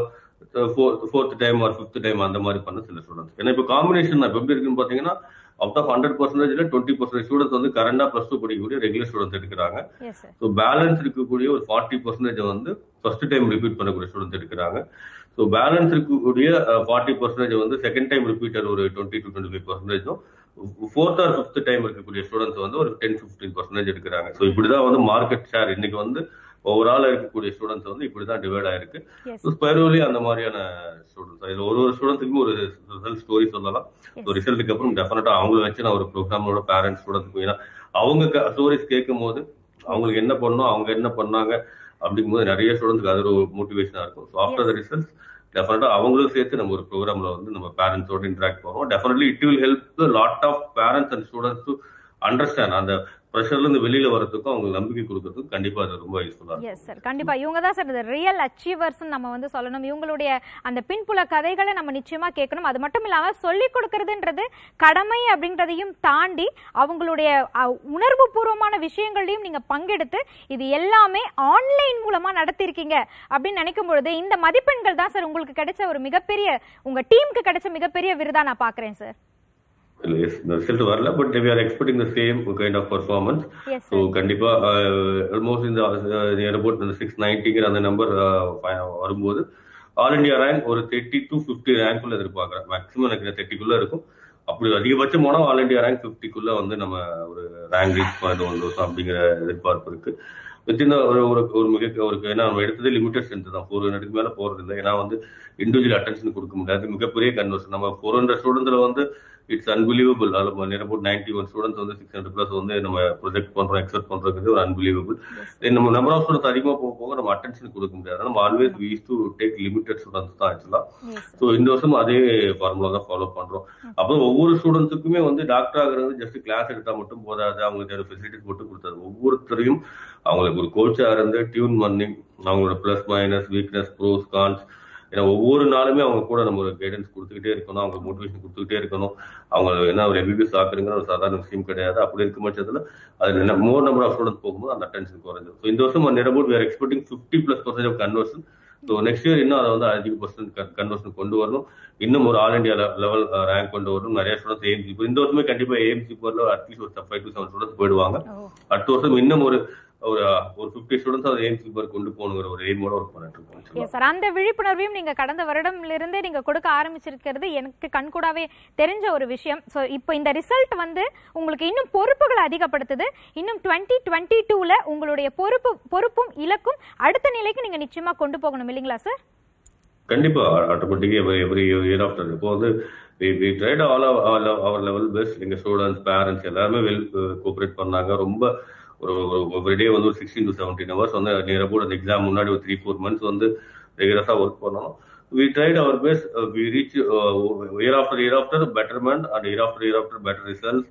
fourth time or fifth time அந்த மாதிரி பண்ண சில ஸ்டூடெண்ட்ஸ் ஏன்னா இப்போ காம்பினேஷன் இப்போ எப்படி இருக்குன்னு பாத்தீங்கன்னா அவுட் ஆஃப் ஹண்ட்ரட் பர்சன்டேஜ்ல டுவெண்ட்டி பர்சன்டேஜ் ஸ்டூடெண்ட்ஸ் வந்து கரண்டா பிளஸ் டூ படிக்கக்கூடிய ரெகுலர் ஸ்டூடெண்ட்ஸ் எடுக்கிறாங்க எஸ் சார் ஸோ பேலன்ஸ் இருக்கக்கூடிய ஒரு ஃபார்ட்டி பர்சன்டேஜ் வந்து ஃபர்ஸ்ட் டைம் ரிப்பீட் பண்ணக்கூடிய ஸ்டூடெண்ட்ஸ் எடுக்கிறாங்க ஸோ பேலன்ஸ் இருக்கக்கூடிய ஃபார்ட்டி பர்சன்டேஜ் வந்து செகண்ட் டைம் ரிப்பீட்டர் ஒரு டுவெண்ட்டி டு டுவெண்ட்டி ஃபைவ் பர்சன்டேஜும் ஃபோர்த் ஆர் ஃபிஃப்த் டைம் இருக்கக்கூடிய ஸ்டூடெண்ட்ஸ் வந்து ஒரு டென் ஃபிஃப்டீன் பர்சன்டேஜ் எடுக்கிறாங்க ஸோ இப்படிதான் வந்து மார்க்கெட் ஷேர் இன்னைக்கு வந்து ஓவரால் இருக்கக்கூடிய ஸ்டூடெண்ட்ஸ் வந்து இப்படிதான் டிவைட் ஆயிருக்கு எஸ் ஸோ ஸ்பைரோலி அந்த மாதிரியான ஸ்டூடெண்ட்ஸ் இதுல ஒரு ஒரு ஸ்டூடெண்ட்ஸுக்கும் ஒரு ரிசல்ட் ஸ்டோரி சொல்லலாம் ஸோ ரிசல்ட்டுக்கு அப்புறம் டெஃபினட்டா அவங்கள வச்சு நான் ஒரு ப்ரோக்ராமோட பேரண்ட்ஸ் ஸ்டூடெண்ட்ஸ் ஏன்னா அவங்க ஸ்டோரிஸ் கேட்கும் போது அவங்களுக்கு என்ன பண்ணணும் அவங்க என்ன பண்ணாங்க அப்படிங்கும்போது நிறைய ஸ்டூடெண்ட்ஸ்க்கு அது ஒரு மோட்டிவேஷனா இருக்கும் ஸோ ஆஃப்டர் த ரிசல்ட்ஸ் டெஃபினட்டா அவங்களும் சேர்த்து நம்ம ஒரு ப்ரோக்ராம்ல வந்து நம்ம பேரண்ட்ஸோட இன்டராக்ட் பண்ணுவோம் definitely it will help lot of parents and students to understand அந்த ப்ரெஷர்ல இருந்து வெளியில வரதுக்கும் அவங்களுக்கு நம்பிக்கை கொடுக்கறதுக்கும் கண்டிப்பா அது ரொம்ப யூஸ்ஃபுல்லா இருக்கும் எஸ் சார் கண்டிப்பா இவங்க தான் சார் இந்த ரியல் அச்சீவர்ஸ் நம்ம வந்து சொல்லணும் இவங்களுடைய அந்த பின்புல கதைகளை நம்ம நிச்சயமா கேட்கணும் அது மட்டும் இல்லாம சொல்லி கொடுக்கறதுன்றது கடமை அப்படின்றதையும் தாண்டி அவங்களுடைய அஹ், உணர்வு பூர்வமான விஷயங்களையும் நீங்க பங்கெடுத்து இது எல்லாமே ஆன்லைன் மூலமா நடத்திருக்கீங்க அப்படின்னு நினைக்கும் பொழுது இந்த மதிப்பெண்கள் தான் சார் உங்களுக்கு கிடைச்ச ஒரு மிகப்பெரிய உங்க டீமுக்கு கிடைச்ச மிகப்பெரிய விருதா நான் பாக்குறேன் சார் இல்ல எஸ் இந்த ரிசல்ட் வரல but we are expecting the same kind of performance yes so கண்டிப்பா ஆல்மோஸ்ட் இந்த நியர் அபவுட் இந்த சிக்ஸ் நைன்டிங்கிற அந்த நம்பர் வரும்போது ஆல் இந்தியா ரேங்க் ஒரு தேர்ட்டி டு ஃபிஃப்டி ரேங்க்குள்ள எதிர்பார்க்குறேன் மேக்ஸிமம் எனக்கு தேர்ட்டிக்குள்ள இருக்கும் அப்படி அதிகபட்சம் போனால் ஆல் இந்தியா ரேங்க் ஃபிஃப்டிக்குள்ள வந்து நம்ம ஒரு ரேங்க் ரீச் பண்ணிட்டு வந்தோம் அப்படிங்கிற எதிர்பார்ப்பு இருக்கு வித்தின் ஒரு ஒரு ஒரு மிக ஒரு ஏன்னா நம்ம எடுத்ததே லிமிடெட் ஸ்ட்ரென்த் தான் ஃபோர் ஹண்ட்ரடுக்கு மேல போறது இல்லை ஏன்னா வந்து இண்டிவிஜுவல் அட்டென்ஷன் கொடுக்க முடியாது மிகப்பெரிய கன்வர்ஷன் நம்ம ஃபோர் ஹண்ட்ரட் ஸ்டூடெண்ட்ஸ்ல வந்து இட்ஸ் அன்பிலீவபிள் அதில் near about ninety one students வந்து சிக்ஸ் ஹண்ட்ரட் ப்ளஸ் வந்து நம்ம ப்ரொஜெக்ட் பண்றோம் எக்ஸப்ட் பண்றது ஒரு அன்பிலீவபிள் நம்ம நம்பர் ஆஃப் ஸ்டூடெண்ட்ஸ் அதிகமாக போக போக நம்ம அட்டென்ஷன் கொடுக்க முடியாது நம்ம always we's to take limited students தான் ஆக்சுவலா எஸ் ஸோ இந்த வருஷம் அதே ஃபார்முலா தான் ஃபாலோ பண்றோம் அப்புறம் ஒவ்வொரு ஸ்டூடெண்ட்ஸுக்குமே வந்து டாக்டர் ஆகுறது ஜஸ்ட் கிளாஸ் எடுத்தா மட்டும் போதாது அவங்களுக்கு ஃபெசிலிட்டிஸ் மட்டும் கொடுத்தாது ஒவ்வொருத்தரையும் அவங்களுக்கு ஒரு கோச்சா இருந்து டியூன் பண்ணி அவங்களோட plus minus weakness pros cons ஏன்னா ஒவ்வொரு நாளுமே அவங்க கூட நம்ம ஒரு கைடன்ஸ் கொடுத்துக்கிட்டே இருக்கணும் அவங்க மோட்டிவேஷன் கொடுத்துக்கிட்டே இருக்கணும் அவங்க என்ன ஒரு எம்பிபிஎஸ் ஆக்குறங்கிற ஒரு சாதாரண விஷயம் கிடையாது அப்படி இருக்கும் பட்சத்துல அது மோர் நம்பர் ஆஃப் ஸ்டூடெண்ட்ஸ் போகும்போது அந்த அட்டென்ஷன் குறைஞ்சிடும் ஸோ இந்த வருஷம் near about we're expecting fifty plus percent of conversion so next year இன்னும் அதை வந்து அதிக பர்சன்ட் கன்வர்ஷன் கொண்டு வரணும் இன்னும் ஒரு ஆல் இந்தியா லெவல் ரேங்க் கொண்டு வரணும் நிறைய ஸ்டூடெண்ட்ஸ் ஏஎம்சி இப்போ இந்த வருஷமே கண்டிப்பா ஏஎம்சி போர்ல அட்லீஸ்ட் ஒரு ஃபைவ் டு செவன் ஸ்டூடெண்ட்ஸ் போயிடுவாங்க ஓ அடுத்த வருஷம் இன்னும் ஒரு ஒரு ஒரு ஃபிஃப்டி ஸ்டூடெண்ட்ஸ் அதை ஏஎம்சி போர் கொண்டு போகணுங்கிற ஒரு எய்மோட ஒர்க் பண்ணிட்டு இருக்கோம் எஸ் சார் அந்த விழிப்புணர்வையும் நீங்க கடந்த வருடம்லிருந்தே நீங்க கொடுக்க ஆரம்பிச்சிருக்கிறது எனக்கு கண்கூடாவே தெரிஞ்ச ஒரு விஷயம் ஸோ இப்போ இந்த ரிசல்ட் வந்து உங்களுக்கு இன்னும் பொறுப்புகளை அதிகப்படுத்துது இன்னும் டுவெண்ட்டி டுவெண்ட்டி டூல உங்களுடைய பொறுப்பு பொறுப்பும் இலக்கும் அடுத்த நிலைக்கு நீங்க நிச்சயமா கொண்டு போகணும் இல்லைங்களா சார் கண்டிப்பா ஆட்டோமேட்டிக்கா எவ்ரி எவ்ரி இயர் ஆஃப்டர் இப்போ வந்து we tried all our level best எங்க ஸ்டூடெண்ட்ஸ் பேரண்ட்ஸ் எல்லாருமே வெல் கோஆப்ரேட் பண்ணாங்க ரொம்ப ஒரு ஒரு டே வந்து ஒரு சிக்ஸ்டீன் டு செவன்டீன் ஹவர்ஸ் வந்து நியர் அபவுட் அந்த எக்ஸாம் முன்னாடி ஒரு த்ரீ ஃபோர் மந்த்ஸ் வந்து ரெகுலஸா ஒர்க் பண்ணணும் we tried our best we reach year after year after betterment and year after year after better results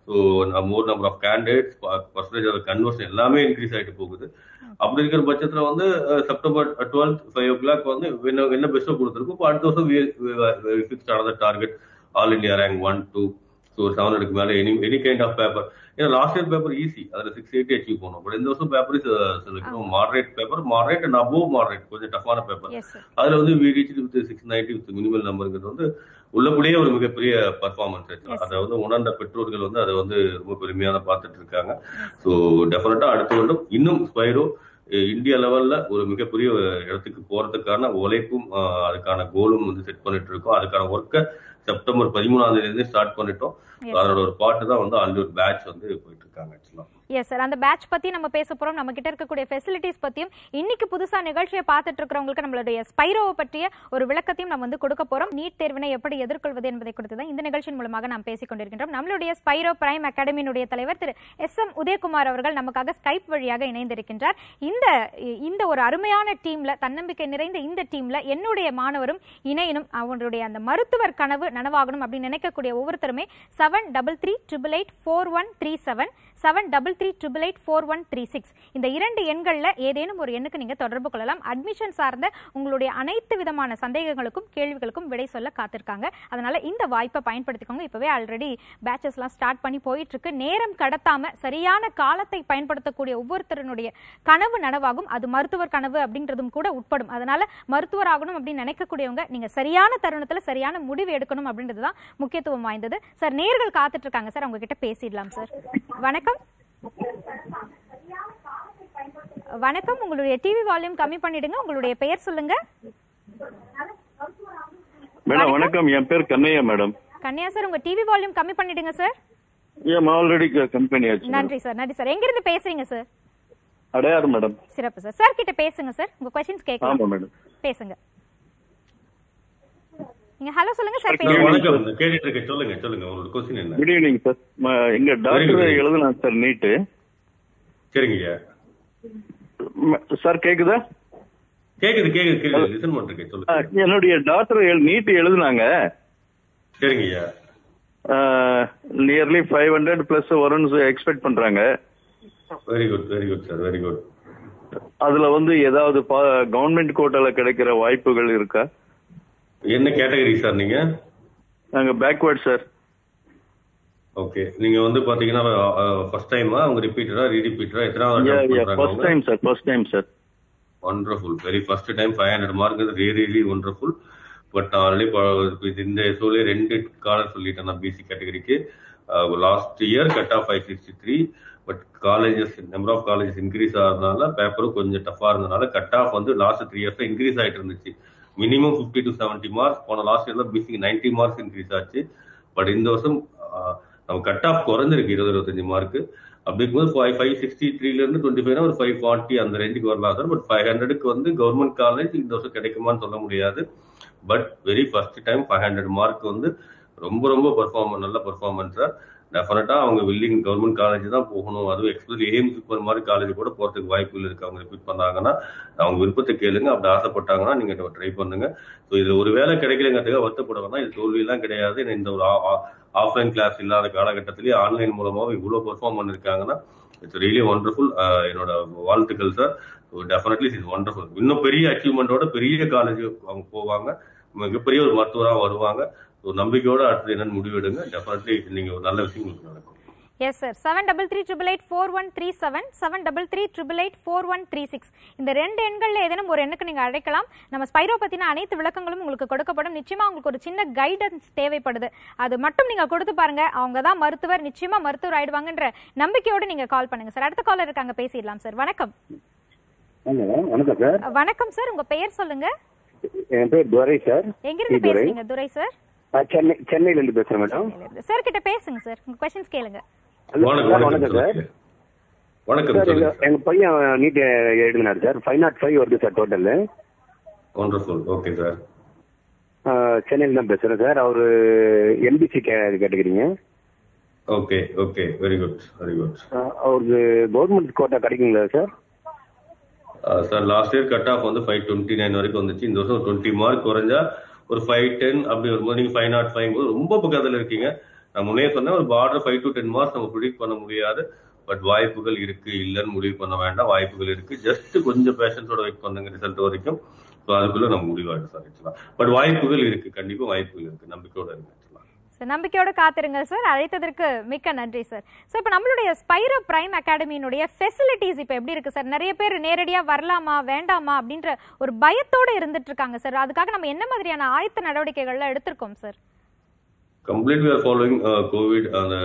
so more number of candidates percentage of conversion எல்லாமே increase ஆகிட்டு போகுது அப்படி இருக்கிற பட்சத்தில் வந்து September twelfth five o'clock வந்து என்ன என்ன பெஸ்ட்டோ கொடுத்துருக்கும் இப்போ அடுத்த வருஷம் ஃபிக்ஸ்ட் ஆனது target all India rank one two so seven ஹண்ட்ரடுக்கு மேலே any any kind of paper ஏன்னா லாஸ்ட் இயர் பேப்பர் ஈஸி அதில் சிக்ஸ் எயிட்டி அச்சீவ் பண்ணும் பட் இந்த வருஷம் paper is moderate paper moderate and above moderate கொஞ்சம் டஃப்பான பேப்பர் எஸ் சார் அதுல வந்து we reach with six ninety with minimal நம்பருங்கிறது வந்து உள்ளபடியே ஒரு மிகப்பெரிய பர்ஃபார்மன்ஸ் Yes. அதை வந்து உணர்ந்த பெற்றோர்கள் வந்து அதை வந்து ரொம்ப பெருமையான பார்த்துட்டு இருக்காங்க ஸோ டெஃபினட்டா அடுத்த வருடம் இன்னும் ஸ்பைரோ இந்தியா லெவல்ல ஒரு மிகப்பெரிய இடத்துக்கு போறதுக்கான உழைப்பும் அஹ், அதுக்கான கோலும் வந்து செட் பண்ணிட்டு இருக்கோம் அதுக்கான ஒர்க்கை செப்டம்பர் பதிமூணாம் தேதி இருந்து ஸ்டார்ட் பண்ணிட்டோம் Yes. அதோட ஒரு பாட்டு தான் வந்து ஆல்ரெடி ஒரு பேட்ச் வந்து போயிட்டு இருக்காங்க ஆக்சுவலா எஸ் சார் அந்த பேட்ச் பத்தி நம்ம பேச போறோம் நம்ம கிட்ட இருக்கக்கூடிய ஃபெசிலிட்டிஸ் பத்தியும் இன்னைக்கு புதுசா நிகழ்ச்சியை பார்த்துட்டு இருக்கிறவங்களுக்கு நம்மளுடைய ஸ்பைரோவை பற்றிய ஒரு விளக்கத்தையும் நம்ம வந்து கொடுக்க போறோம் நீட் தேர்வினை எப்படி எதிர்கொள்வது என்பதை குறித்து தான் இந்த நிகழ்ச்சியின் மூலமாக நாம் பேசிக் கொண்டிருக்கின்றோம் நம்மளுடைய ஸ்பைரோ பிரைம் அகாடமியினுடைய தலைவர் திரு எஸ் எம் உதயகுமார் அவர்கள் நமக்காக ஸ்கைப் வழியாக இணைந்திருக்கின்றார் இந்த இந்த ஒரு அருமையான டீம்ல தன்னம்பிக்கை நிறைந்த இந்த டீம்ல என்னுடைய மாணவரும் இணையனும் அவங்களுடைய அந்த மருத்துவர் கனவு நனவாகணும் அப்படின்னு நினைக்கக்கூடிய ஒவ்வொருத்தருமே seven double three triple eight four one three seven seven double three triple eight four one three six இந்த இரண்டு எண்களில் ஏதேனும் ஒரு எண்ணுக்கு நீங்கள் தொடர்பு கொள்ளலாம் அட்மிஷன் சார்ந்த உங்களுடைய அனைத்து விதமான சந்தேகங்களுக்கும் கேள்விகளுக்கும் விடை சொல்ல காத்திருக்காங்க அதனால இந்த வாய்ப்பை பயன்படுத்திக்கோங்க இப்போவே ஆல்ரெடி பேச்சஸ்லாம் ஸ்டார்ட் பண்ணி போயிட்டு இருக்கு நேரம் கடத்தாம சரியான காலத்தை பயன்படுத்தக்கூடிய ஒவ்வொருத்தருடைய கனவு நனவாகும் அது மருத்துவர் கனவு அப்படின்றதும் கூட உட்படும் அதனால மருத்துவர் ஆகணும் அப்படின்னு நினைக்கக்கூடியவங்க நீங்க சரியான தருணத்துல சரியான முடிவு எடுக்கணும் அப்படின்றது தான் முக்கியத்துவம் வாய்ந்தது சார் நேர்கள் காத்துட்டு இருக்காங்க சார் அவங்க கிட்ட பேசிடலாம் சார் வணக்கம் வணக்கம் உங்களுடைய டிவி வால்யூம் கம்மி பண்ணிடுங்க உங்களுடைய பெயர் சொல்லுங்க மேடம் வணக்கம் என் பேர் கண்ணையா மேடம் கன்னியா சார் உங்க டிவி வால்யூம் கம்மி பண்ணிடுங்க சார் ஏன் ஆல்ரெடி கம்பெனி ஆச்சு மேடம். நன்றி சார் நன்றி சார் எங்க இருந்து பேசுறீங்க சார் அடையாறு மேடம் சிறப்பு சார் சார் கிட்ட பேசுங்க சார் உங்க கொஸ்டின்ஸ் ஆமா கேட்கலாம் மேடம் பேசுங்க நீங்க ஹலோ சொல்லுங்க சார் Good பேசுங்க evening. வணக்கம் கேட்டுட்டு இருக்கேன் சொல்லுங்க சொல்லுங்க உங்களோட கொஸ்டின் என்ன குட் ஈவினிங் சார் எங்க டாக்டர் good. எழுதலாம் சார் நீட்டு சரிங்கய்யா சார் கேக்குதா கேக்குது கேக்குது கேக்குது லிசன் பண்ணிருக்கேன் ஆ, சொல்லுங்க என்னுடைய டாக்டர் நீட் எழுதுனாங்க சரிங்கய்யா நியர்லி ஃபைவ் ஹண்ட்ரட் பிளஸ் வரும்னு எக்ஸ்பெக்ட் பண்றாங்க very good very good sir very good அதுல வந்து ஏதாவது கவர்மெண்ட் கோட்டால கிடைக்கிற வாய்ப்புகள் இருக்கா என்ன கேட்டகரி சார் நீங்க நாங்க பேக்வேர்ட் சார் ஓகே நீங்க வந்து பாத்தீங்கன்னா ஃபர்ஸ்ட் டைமா அவங்க ரிப்பீட்டடா ரீரிப்பீட்டடா எத்தனாவது first time sir first time sir wonderful very first time five hundred mark really wonderful but நான் ஆல்ரெடி இந்த சொல்லி ரெண்டு காலர் சொல்லிட்டேன் நான் பிசி கேட்டகரிக்கு last year cut off five sixty three but colleges number of colleges increase ஆகிறதுனால பேப்பரும் கொஞ்சம் டஃபா இருந்ததுனால கட் ஆஃப் வந்து லாஸ்ட் த்ரீ இயர்ஸ் இன்க்ரீஸ் ஆயிட்டு இருந்துச்சு minimum fifty to seventy marks போன லாஸ்ட் இயர் தான் பிசிக்கு நைன்டி மார்க்ஸ் இன்க்ரீஸ் ஆச்சு பட் இந்த வருஷம் ஆஹ், நம்ம கட் ஆஃப் குறைஞ்சிருக்கு இருபது இருபத்தஞ்சு மார்க் அப்படி இருக்கும்போது ஃபைவ் ஃபைவ் சிக்ஸ்டி த்ரீல இருந்து டுவெண்ட்டி ஃபைவ்னா ஒரு ஃபைவ் ஃபார்ட்டி அந்த ரேஞ்சுக்கு வரலாம் சார் பட் ஃபைவ் ஹண்ட்ரடுக்கு வந்து கவர்மெண்ட் காலேஜ் இந்த வருஷம் கிடைக்குமான்னு சொல்ல முடியாது but very first time five hundred mark வந்து ரொம்ப ரொம்ப பெர்ஃபார்ம் நல்ல பெர்ஃபார்மன்ஸ் சார் டெஃபினட்டா அவங்க வில்லிங் கவர்மெண்ட் காலேஜ் தான் போகணும் அதுவும் எக்ஸ்பெஷலி எய்ம்ஸ் போகிற மாதிரி காலேஜ் கூட போறதுக்கு வாய்ப்புகள் இருக்கு அவங்க ரிப்பீட் பண்ணாங்கன்னா அவங்க விருப்பத்தை கேளுங்க அப்படி ஆசைப்பட்டாங்கன்னா நீங்க ட்ரை பண்ணுங்க ஸோ இது ஒரு வேலை கிடைக்கலங்கிறதுக்காக வருத்தப்பட வேணாம் இது தோல்வியெல்லாம் கிடையாது ஏன்னா இந்த ஒரு ஆஃப்லைன் கிளாஸ் இல்லாத காலகட்டத்திலேயே ஆன்லைன் மூலமாக இவ்வளோ பெர்ஃபார்ம் பண்ணிருக்காங்கன்னா இட்ஸ் ரியலி ஒண்டர்ஃபுல் என்னோட வாழ்த்துக்கள் சார் டெஃபினெட்லி இஸ் ஒண்டர்ஃபுல் இன்னும் பெரிய அச்சீவ்மெண்ட்டோட பெரிய காலேஜ் அவங்க போவாங்க மிகப்பெரிய ஒரு மருத்துவராக வருவாங்க ஸோ நம்பிக்கையோட அடுத்தது என்னன்னு முடிவெடுங்க டெஃபினெட்லி நீங்க ஒரு நல்ல விஷயம் உங்களுக்கு நடக்கும் yes sir seven double three triple eight four one three seven seven double three triple eight four one three six இந்த ரெண்டு எண்களில் ஏதேனும் ஒரு எண்ணுக்கு நீங்கள் அழைக்கலாம் நம்ம ஸ்பைரோ பற்றின அனைத்து விளக்கங்களும் உங்களுக்கு கொடுக்கப்படும் நிச்சயமாக உங்களுக்கு ஒரு சின்ன கைடன்ஸ் தேவைப்படுது அது மட்டும் நீங்கள் கொடுத்து பாருங்க அவங்க தான் மருத்துவர் நிச்சயமாக மருத்துவர் ஆயிடுவாங்கன்ற நம்பிக்கையோடு நீங்கள் கால் பண்ணுங்க சார் அடுத்த காலர் இருக்காங்க பேசிடலாம் சார் வணக்கம் ஹலோ வணக்கம் சார் அஹ், வணக்கம் சார் உங்க பெயர் சொல்லுங்க என் பேர் துரை சார் எங்கிருந்து துரை. பேசுறீங்க துரை சார் நான் சென்னை சென்னையில இருந்து பேசுறேன் மேடம் சார் கிட்ட பேசுங்க சார் உங்க கொஸ்டின்ஸ் கேளுங்க ஹலோ வணக்கம் சார் வணக்கம் வணக்கம் சார் சொல்லுங்க. வணக்கம் சார் எங்க சொல்லுங்க எங்க பையன் நீட் எழுதினார் சார் ஃபைவ் நாட் ஃபைவ் வருது sir total wonderful okay sir சென்னையில தான் பேசுறேன் சார் அவரு எம்பிசி கேட்டுக்கிறீங்க okay okay very good very good அவருக்கு கவர்மெண்ட் கோட்டா கிடைக்குங்களா sir sir last year cut off வந்து ஃபைவ் டுவெண்ட்டி நைன் வரைக்கும் வந்துச்சு இந்த வருஷம் டுவெண்ட்டி மார்க் குறைஞ்சா ஒரு ஃபைவ் டென் அப்படி வரும்போது நீங்க ஃபைவ் நாட் ஃபைவ் ரொம்ப பக்கத்துல இருக்கீங்க நான் முன்னே சொன்னேன் ஒரு border five to ten marks நம்ம ப்ரிடிக்ட் பண்ண முடியாது பட் வாய்ப்புகள் இருக்கு இல்லைன்னு முடிவு பண்ண வேண்டாம் வாய்ப்புகள் இருக்கு ஜஸ்ட் கொஞ்சம் பேஷன்ஸோட வெயிட் பண்ணுங்க ரிசல்ட் வரைக்கும் ஸோ அதுக்குள்ள நம்ம முடிவாயிடும் சார் ஆக்சுவலா பட் வாய்ப்புகள் இருக்கு கண்டிப்பா வாய்ப்புகள் இருக்கு நம்பிக்கையோட இருக்கு ஆக்சுவலா சார் நம்பிக்கையோட காத்திருங்க சார் அழைத்ததற்கு மிக்க நன்றி சார் ஸோ இப்போ நம்மளுடைய ஸ்பைரோ பிரைம் அகாடமியினுடைய ஃபெசிலிட்டிஸ் இப்போ எப்படி இருக்கு சார் நிறைய பேர் நேரடியாக வரலாமா வேண்டாமா அப்படின்ற ஒரு பயத்தோட இருந்துட்டு இருக்காங்க சார் அதுக்காக நம்ம என்ன மாதிரியான ஆயத்த நடவடிக்கைகள்லாம் எடுத்திருக்கோம் sir complete are following Covid அந்த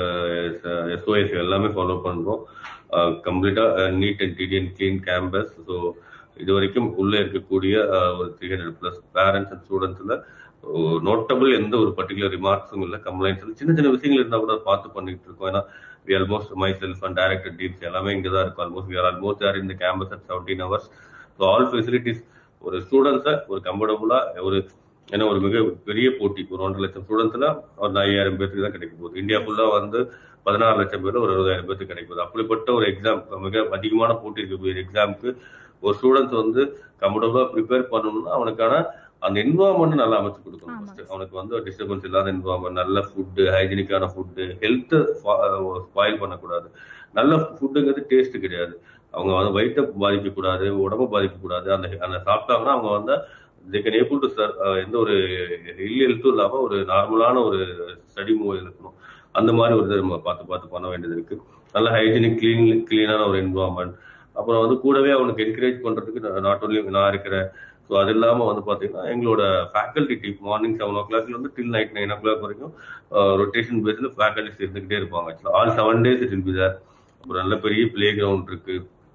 எஸ்ஓஎஸ் எல்லாமே ஃபாலோ பண்றோம் கம்ப்ளீட்டா NEET and TDN clean campus so இது வரைக்கும் உள்ள இருக்கக்கூடிய uh, ஒரு three hundred plus parents and ஸ்டூடெண்ட்ஸ்ல நோட்டபிள் எந்த ஒரு பர்டிகுலர் ரிமார்க்ஸும் இல்லை கம்ப்ளைண்ட்ஸ் சின்ன சின்ன விஷயங்கள் இருந்தால் கூட பார்த்து பண்ணிட்டு இருக்கோம் ஏன்னா we almost myself and director teams எல்லாமே இங்கே தான் இருக்கும் almost we are almost are இந்த campus at seventeen hours so all facilities ஒரு ஸ்டூடெண்ட்ஸை ஒரு கம்ஃபர்டபுளா ஒரு ஏன்னா ஒரு மிக பெரிய போட்டி ஒரு ஒன்றரை லட்சம் ஸ்டூடெண்ட்ஸ்ல ஒரு ஐயாயிரம் பேருக்கு தான் கிடைக்க போகுது இந்தியா ஃபுல்லா வந்து பதினாறு லட்சம் பேர் ஒரு அறுபதாயிரம் பேருக்கு கிடைக்க போகுது அப்படிப்பட்ட ஒரு எக்ஸாம் மிக அதிகமான போட்டி இருக்கக்கூடிய எக்ஸாமுக்கு ஒரு ஸ்டூடெண்ட்ஸ் வந்து கம்ஃபர்டபுளா ப்ரிப்பேர் பண்ணணும்னா அவனுக்கான அந்த என்வாரன்மெண்ட் நல்லா அமைச்சு கொடுக்கணும் ஆமா. first. அவனுக்கு வந்து டிஸ்டர்பன்ஸ் இல்லாத என்வாரன்மெண்ட் நல்ல ஃபுட்டு ஹைஜீனிக்கான ஃபுட்டு ஹெல்த்தை ஸ்பாயில் பண்ணக்கூடாது நல்ல ஃபுட்டுங்கிறது டேஸ்ட் கிடையாது அவங்க வந்து வயிற்றை பாதிக்கக்கூடாது உடம்பு பாதிக்கக்கூடாது அந்த அந்த சாப்பிட்டாங்கன்னா அவங்க வந்து they can able to sir எந்த ஒரு இல் ஹெல்த்தும் இல்லாம ஒரு நார்மலான ஒரு ஸ்டடி மூவ் இருக்கணும் அந்த மாதிரி ஒரு இதை நம்ம பார்த்து பார்த்து பண்ண வேண்டியது இருக்கு நல்ல ஹைஜீனிக் கிளீன் கிளீனான ஒரு என்வாரன்மெண்ட் அப்புறம் வந்து கூடவே அவனுக்கு என்கரேஜ் பண்றதுக்கு நாட் ஒன்லி நான் இருக்கிறேன் ஸோ அது இல்லாம வந்து பாத்தீங்கன்னா எங்களோட ஃபேக்கல்டி டீம் மார்னிங் செவன் ஓ கிளாக்ல இருந்து till night nine o'clock வரைக்கும் ரொட்டேஷன் பேஸ்ல ஃபேக்கல்டிஸ் இருந்துகிட்டே இருப்பாங்க all seven days it will be there ஒரு நல்ல பெரிய பிளே கிரவுண்ட் இருக்கு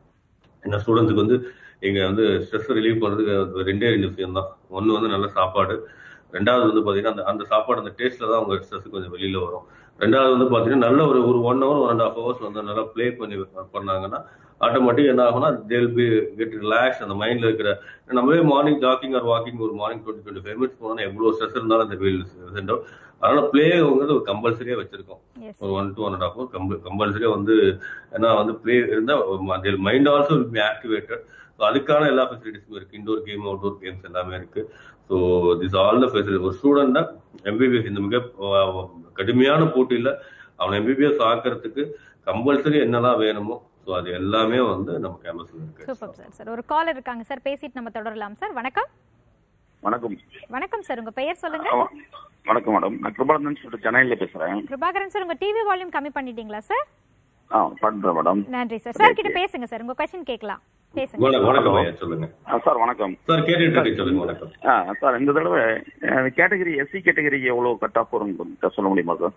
எங்க ஸ்டூடெண்ட்ஸுக்கு வந்து இங்க வந்து ஸ்ட்ரெஸ் ரிலீவ் பண்றதுக்கு ரெண்டே ரெண்டு விஷயம் தான் ஒன்னு வந்து நல்ல சாப்பாடு ரெண்டாவது வந்து பாத்தீங்கன்னா அந்த அந்த சாப்பாடு அந்த டேஸ்ட்ல தான் அவங்க ஸ்ட்ரெஸ் கொஞ்சம் வெளியில வரும் ரெண்டாவது வந்து பாத்தீங்கன்னா நல்ல ஒரு ஒரு one hour one and half hours வந்து நல்லா ப்ளே பண்ணி பண்ணாங்கன்னா ஆட்டோமேட்டிக் என்ன ஆகும்னா தேல் பி கெட் ரிலாக்ஸ் அந்த மைண்ட்ல இருக்கிற நம்மளே மார்னிங் ஜாக்கிங் ஆர் வாக்கிங் ஒரு morning twenty twenty five minutes போனோம்னா எவ்வளவு ஸ்ட்ரெஸ் இருந்தாலும் அந்த வெயில் சென்ட் அவுட் அதனால பிளேங்கிறது ஒரு கம்பல்சரியா வச்சிருக்கோம் எஸ் ஒரு one two one and half கம்பல்சரியா வந்து ஏன்னா வந்து பிளே இருந்தா mind also will be activated so அதுக்கான எல்லா ஃபெசிலிட்டிஸும் இருக்கு இண்டோர் கேம் அவுட்டோர் கேம்ஸ் எல்லாமே இருக்கு so this all the facility ஒரு ஸ்டூடெண்ட் எம்பிபிஎஸ் இந்த மிக அஹ், கடுமையான போட்டியில அவன் எம்பிபிஎஸ் ஆக்கிறதுக்கு கம்பல்சரி என்னெல்லாம் வேணுமோ ஸோ அது எல்லாமே வந்து நம்ம கேம்பஸ்ல இருக்கு சூப்பர் சார் சார் ஒரு காலர் இருக்காங்க சார் பேசிட்டு நம்ம தொடரலாம் சார் வணக்கம் வணக்கம் வணக்கம் சார் உங்க பெயர் சொல்லுங்க ஆமா. வணக்கம் மேடம் நான் கிருபானந்தன் சொல்லிட்டு சென்னையில பேசுறேன் கிருபாகரன் சார் உங்க டிவி வால்யூம் கம்மி பண்ணிட்டீங்களா சார் ஆ பண்றேன் மேடம் நன்றி சார் சார் கிட்ட பேசுங்க சார் உங்க கொஸ்டின் கேட்கலாம் பேசுங்க வணக்கம் வணக்கம் ஐயா சொல்லுங்க ஆ, சார் வணக்கம் சார் கேட்டுட்டு இருக்கேன் சொல்லுங்க வணக்கம் ஆ சார் இந்த தடவை கேட்டகரி எஸ்சி கேட்டகரிக்கு எவ்வளவு கட் ஆஃப் வரும் கொஞ்சம் சொல்ல முடியுமா sir